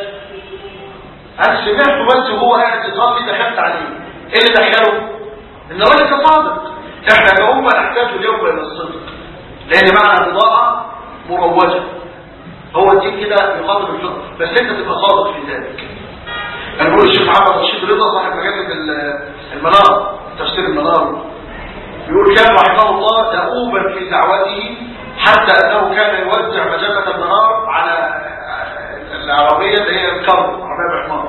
انا سمعته بس وهو قاعد يصلي دخلت عليه ايه اللي دخله؟ ان الراجل كان صادق احنا كأمة نحتاج اليوم الى الصدق لان معنى البضاعة مروجة هو الدين كده يقدم الفطر بس انت تبقى صادق في ذلك انا بقول الشيخ محمد رشيد رضا صاحب مجلة المنار تفسير المنار يقول كان رحمه الله دؤوبا في دعوته حتى انه كان يوزع مجلة المنار على العربية اللي هي الكرب عربية بحمار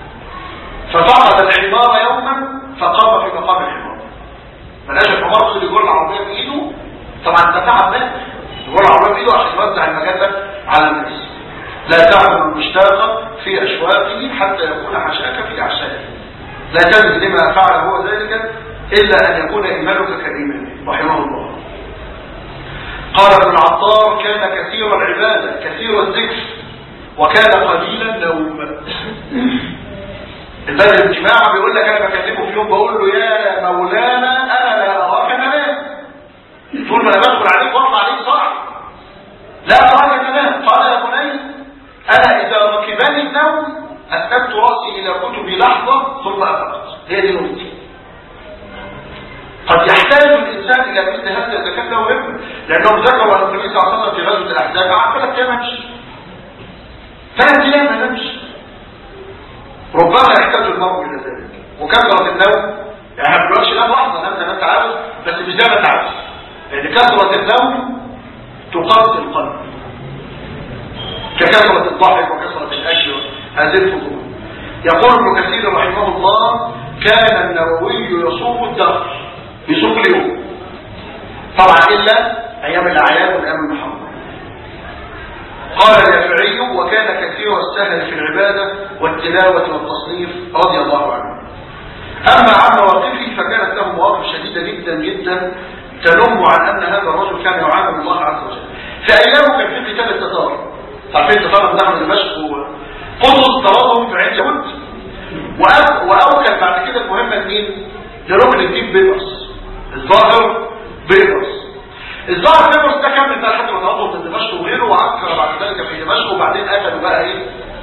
ففقد الحمار يوما فقام في مقام الحمار ملاش الحمار خد يجر العربية بإيده طبعا ده تعب منه يجر العربية بإيده عشان يوزع المجلة على الناس لا تعمل المشتاق في أشواقه حتى يكون حشاك في أعشائه لا تجد لما فعل هو ذلك إلا أن يكون إيمانك كإيمانه رحمه الله قال ابن العطار كان كثير العبادة كثير الذكر وكان قليل النوم البدر الجماعة بيقول لك انا بكلمه في يوم بقول له يا مولانا انا لا اراك تنام طول ما انا بدخل عليك واطلع عليك صح لا اراك تنام قال يا بني انا اذا ركبني النوم اسندت راسي الى كتبي لحظة ثم افقت هي دي نقطتي قد يحتاج الانسان الى مثل هذا اذا كان له همه لانهم ذكروا ان النبي صلى الله عليه وسلم في غزوه الاحزاب قعد ثلاث ايام يمشي ثلاث ايام ما نمشي ربما يحتاج المرء الى ذلك وكثره النوم يعني ما بنقولش نام لحظه نام زي ما انت عاوز بس مش زي ما انت عاوز لان كثره النوم تقاتل القلب ككثره الضحك وكثره الاكل هذه الفضول يقول ابن كثير رحمه الله كان النووي يصوم الدهر يصوم اليوم طبعا الا ايام الاعياد والايام المحرمه قال اليافعي وكان كثير السهل في العبادة والتلاوة والتصنيف رضي الله عنه أما عن مواقفه فكانت له مواقف شديدة جدا جدا تنم عن أن هذا الرجل كان يعامل الله عز وجل في أيامه كان في قتال التتار تعرفين التتار دخلوا دمشق وقدس طردهم في عين يهود وأوكل بعد كده المهمة لمين؟ لركن الدين بيبرس الظاهر بيبرس الظاهر بيبرس ده كمل بقى لحد ما تنظر من دمشق وغيره وعسكر بعد ذلك في دمشق وبعدين قتلوا بقى ايه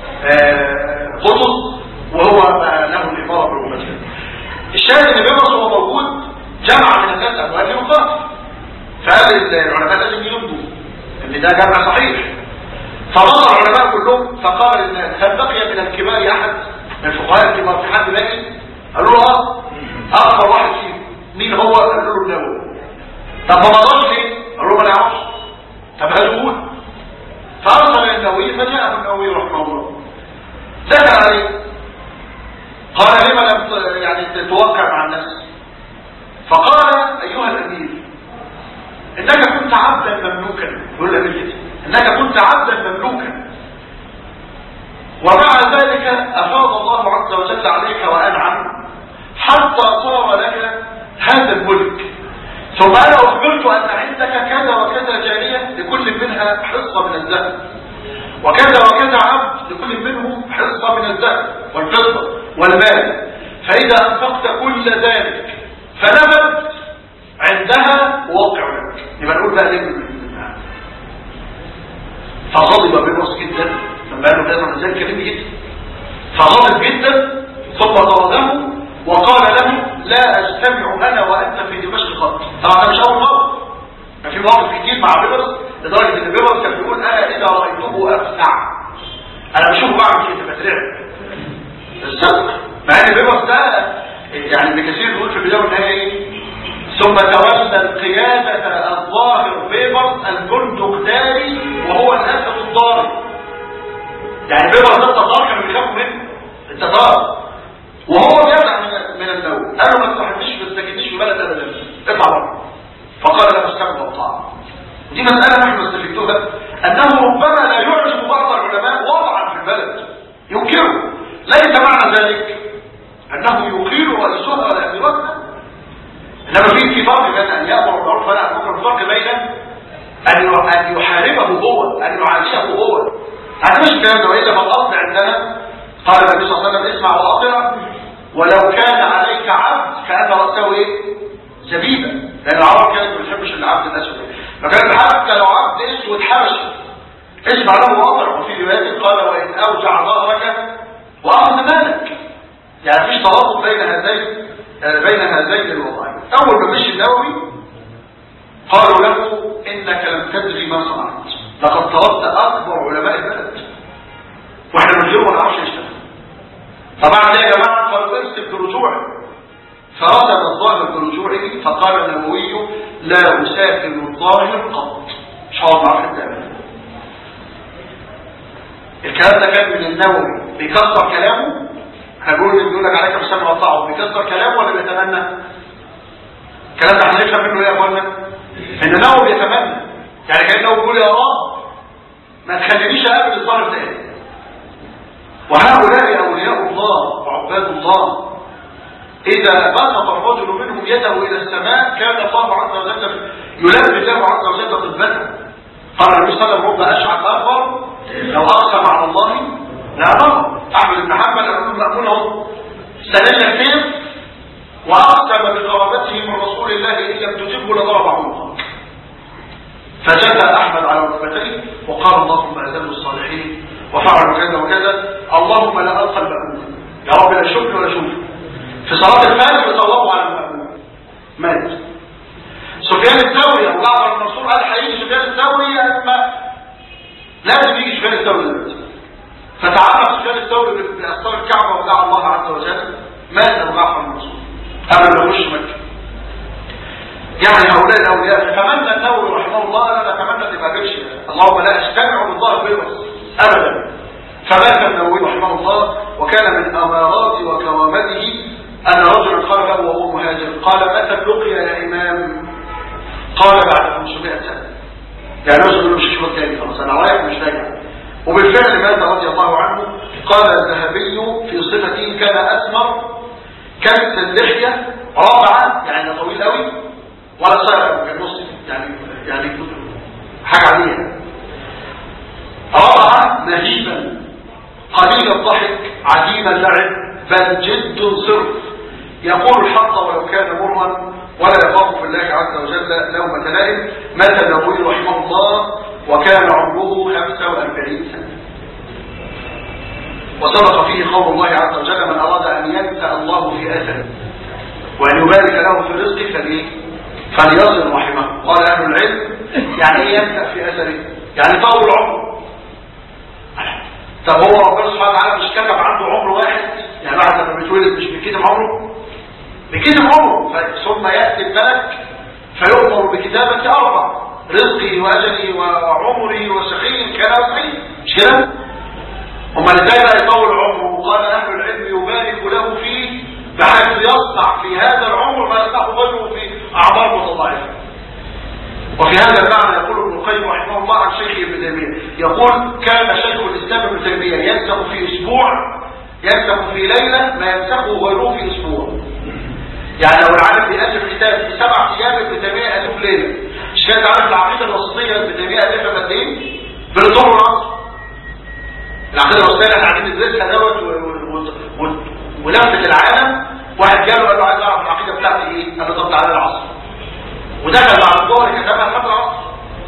قطز وهو بقى له الاماره بالمسجد الشاهد ان بيبرس هو موجود جمع من الناس اموال يقاتل فقال العلماء لازم يمضوا ان ده جمع صحيح فمضى العلماء كلهم فقال للناس هل بقي من الكبار احد من الفقهاء الكبار في حد باقي قالوا له اه اكبر واحد فيهم مين هو قالوا له النووي طب ما مضاش ليه قالوا ما نعرفش طب هاتوه فارسل النووي فجاءه النووي رحمه الله دخل عليه قال لما لم يعني تتوقع مع الناس فقال ايها الامير انك كنت عبدا مملوكا يقول لك انك كنت عبدا مملوكا ومع ذلك افاض الله عز وجل عليك وانعم حتى صار لك هذا الملك ثم انا اخبرت ان عندك كذا وكذا جارية لكل منها حصة من الذهب وكذا وكذا عبد لكل منهم حصة من الذهب والفضة والمال فاذا انفقت كل ذلك فنبت عندها وقع لك يبقى نقول بقى ليه فغضب بيبرس جدا لما قال له كده من ذلك كريم جدا فغضب جدا ثم طرده وقال له لا اجتمع انا وانت في دمشق قط طبعا ده مش اول مره كان في مواقف كتير مع بيبرس لدرجه ان بيبرس كان بيقول انا اذا رايته افزع انا بشوفه بعمل كده بترعب الصدق مع ان بيبرس ده يعني ابن كثير بيقول في البدايه والنهايه ايه ثم تولى القيادة الظاهر بيبرس البندقداري وهو الأسد الضاري يعني بيبرس ده التتار كانوا بيخافوا منه التتار وهو بيرجع من من النوم قال له ما تحبنيش ما تسكتنيش في بلد ابدا اطلع بره فقال لا استغفر والطاعه ودي مسألة نحن نستفيدوها أنه ربما لا يعجب بعض العلماء وضعا في البلد ينكره ليس معنى ذلك أنه يقيل رئيسها على أميراتها إنما في في فرق بين أن يأمر بالمعروف ولا ينكر الفرق بين أن أن يحاربه هو أن يعاديه هو هذا مش الكلام ده وإلا فالأصل عندنا قال النبي صلى الله عليه وسلم اسمع وأطع ولو كان عليك عبد كأن رأسه إيه؟ زبيبة لأن العرب كانت ما بتحبش العبد الأسود فكان حتى لو عبد اسود حبشي اسمع له وأطع وفي رواية قال وإن أوجع ظهرك وأخذ مالك يعني مفيش ترابط بين هذين بين هذين الوضعين اول ما مشي النووي قالوا له انك لم تدري ما صنعت لقد طلبت اكبر علماء البلد واحنا من غيره ما نعرفش نشتغل طبعا يا جماعه قالوا امسك برجوعه فرسم الظاهر برجوعه فقال النووي لا اسافر الظاهر قط مش هقعد مع حد ابدا الكلام ده كان من النووي بيكسر كلامه هنقول بيقول لك عليك بالسمع والطاعه بيكسر كلامه ولا بيتمنى الكلام ده هنفهم منه ايه يا اخوانا ان هو بيتمنى يعني كانه بيقول يا رب ما تخلينيش اقابل الظاهر تاني وهؤلاء اولياء الله وعباد الله اذا بسط الرجل منهم يده الى السماء كان الله عز وجل يلبي الله عز وجل طلبته قال النبي صلى الله عليه وسلم رب اشعث اكبر لو اقسم على الله لا ضر احمد بن حنبل يقول مأمونهم سنجا السيف واقسم بقرابته من رسول الله ان لم تجبه لضرب عنقه فجثى احمد على ركبتيه وقال اللهم اذل الصالحين وفعل كذا وكذا اللهم لا القى المأمون يا رب لا شك ولا شوف في صلاه الفجر صلوا على المأمون مات سفيان الثوري ابو جعفر المنصور قال هيجي سفيان الثوري اما لازم يجي سفيان الثوري دلوقتي فتعرف سفيان الثوري بأسطار الكعبة ودعا الله عز وجل مات أبو جعفر المنصور قبل ما يخش مكة يعني هؤلاء الأولياء تمنى النووي رحمه الله لا نتمنى أن ما قالش اللهم لا أجتمع بالله بيبرس أبدا فمات النووي رحمه الله وكان من أمارات وكرامته أن رجلا قال له وهو مهاجر قال متى اللقي يا إمام قال بعد 500 سنة يعني رجل مش شهور تاني خلاص أنا رايح مش راجع وبالفعل مات رضي الله عنه قال الذهبي في صفته كان أسمر كانت اللحية رابعة يعني طويل قوي ولا صغير كان نص يعني يعني حاجة عادية رابعة مهيبا قليل الضحك عديم اللعب بل جد صرف يقول الحق ولو كان مرا ولا يخاف في الله عز وجل لومة لائم مات النبوي رحمه الله وكان عمره 45 سنة وصدق فيه قول الله عز وجل من أراد أن ينسى الله في أثره وأن يبارك له في رزقه فليه فليصل رحمه قال أهل العلم يعني إيه ينسى في أثره يعني طول عمره طب هو ربنا سبحانه وتعالى مش كتب عنده عمر واحد يعني بعد لما بيتولد مش بيكتب عمره بيكتب عمره ثم يأتي الملك فيؤمر بكتابة أربع رزقي واجلي وعمري وسخي كان سعيد مش كده هم ازاي بقى يطول عمره وقال اهل العلم يبارك له فيه بحيث يصنع في هذا العمر ما يصنعه غيره في اعمار متضاعفه وفي هذا المعنى يقول ابن القيم رحمه الله عن شيخ ابن تيميه يقول كان شيخ الاسلام ابن تيميه ينسخ في اسبوع ينسخ في ليله ما ينسخه غيره في اسبوع يعني لو العالم بيألف كتاب في سبع ايام ابن تيميه ألف ليله مش كانت عارف العقيدة الوسطية ابن تيمية ألفها قد ايه؟ بالطول والعصر العقيدة الوسطية اللي احنا قاعدين ندرسها دوت ولفت العالم واحد جاله قال له عايز اعرف العقيدة بتاعتي ايه؟ قال له طب تعالى العصر ودخل بعد الظهر كتبها لحد العصر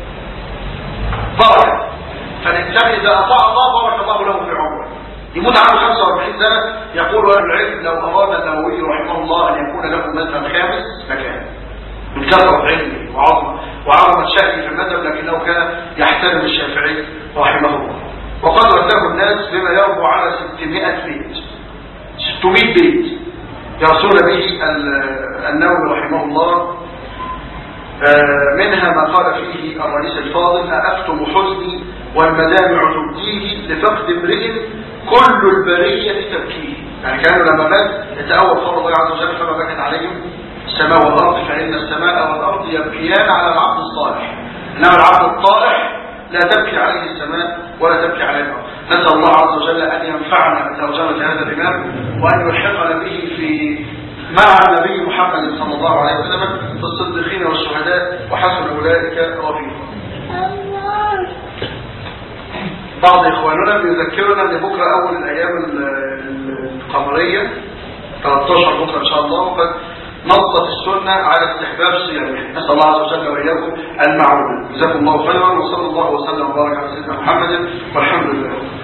بركة فالإنسان إذا أطاع الله بارك الله له في عمره يموت عنده 45 سنة يقول أهل العلم لو أراد النووي رحمه الله أن يكون له مذهب خامس لكان من كثرة علمه وعظمة وعظمة شأنه في المذهب لكنه كان يحترم الشافعي رحمه الله وقد رتبه الناس بما يربو على 600 بيت 600 بيت يرسول به النووي رحمه الله منها ما قال فيه الرئيس الفاضل أأكتم حزني والمدامع تبكيه لفقد امرئ كل البرية تبكيه يعني كانوا لما مات يتأول قول الله عز وجل فما بكت عليهم السماء والأرض فإن السماء والأرض يبكيان على العبد الصالح إنما العبد الطالح لا تبكي عليه السماء ولا تبكي عليه الأرض نسأل الله عز وجل أن ينفعنا بترجمة هذا الإمام وأن يلحقنا به في مع النبي محمد صلى الله عليه وسلم في الصديقين والشهداء وحسن أولئك رفيقا بعض إخواننا بيذكرنا أن بكرة أول الأيام القمرية 13 بكرة إن شاء الله وقد نصت السنة على استحباب صيامه نسأل الله عز وجل وإياكم المعلومة جزاكم الله خيرا وصلى الله وسلم وبارك على سيدنا محمد والحمد لله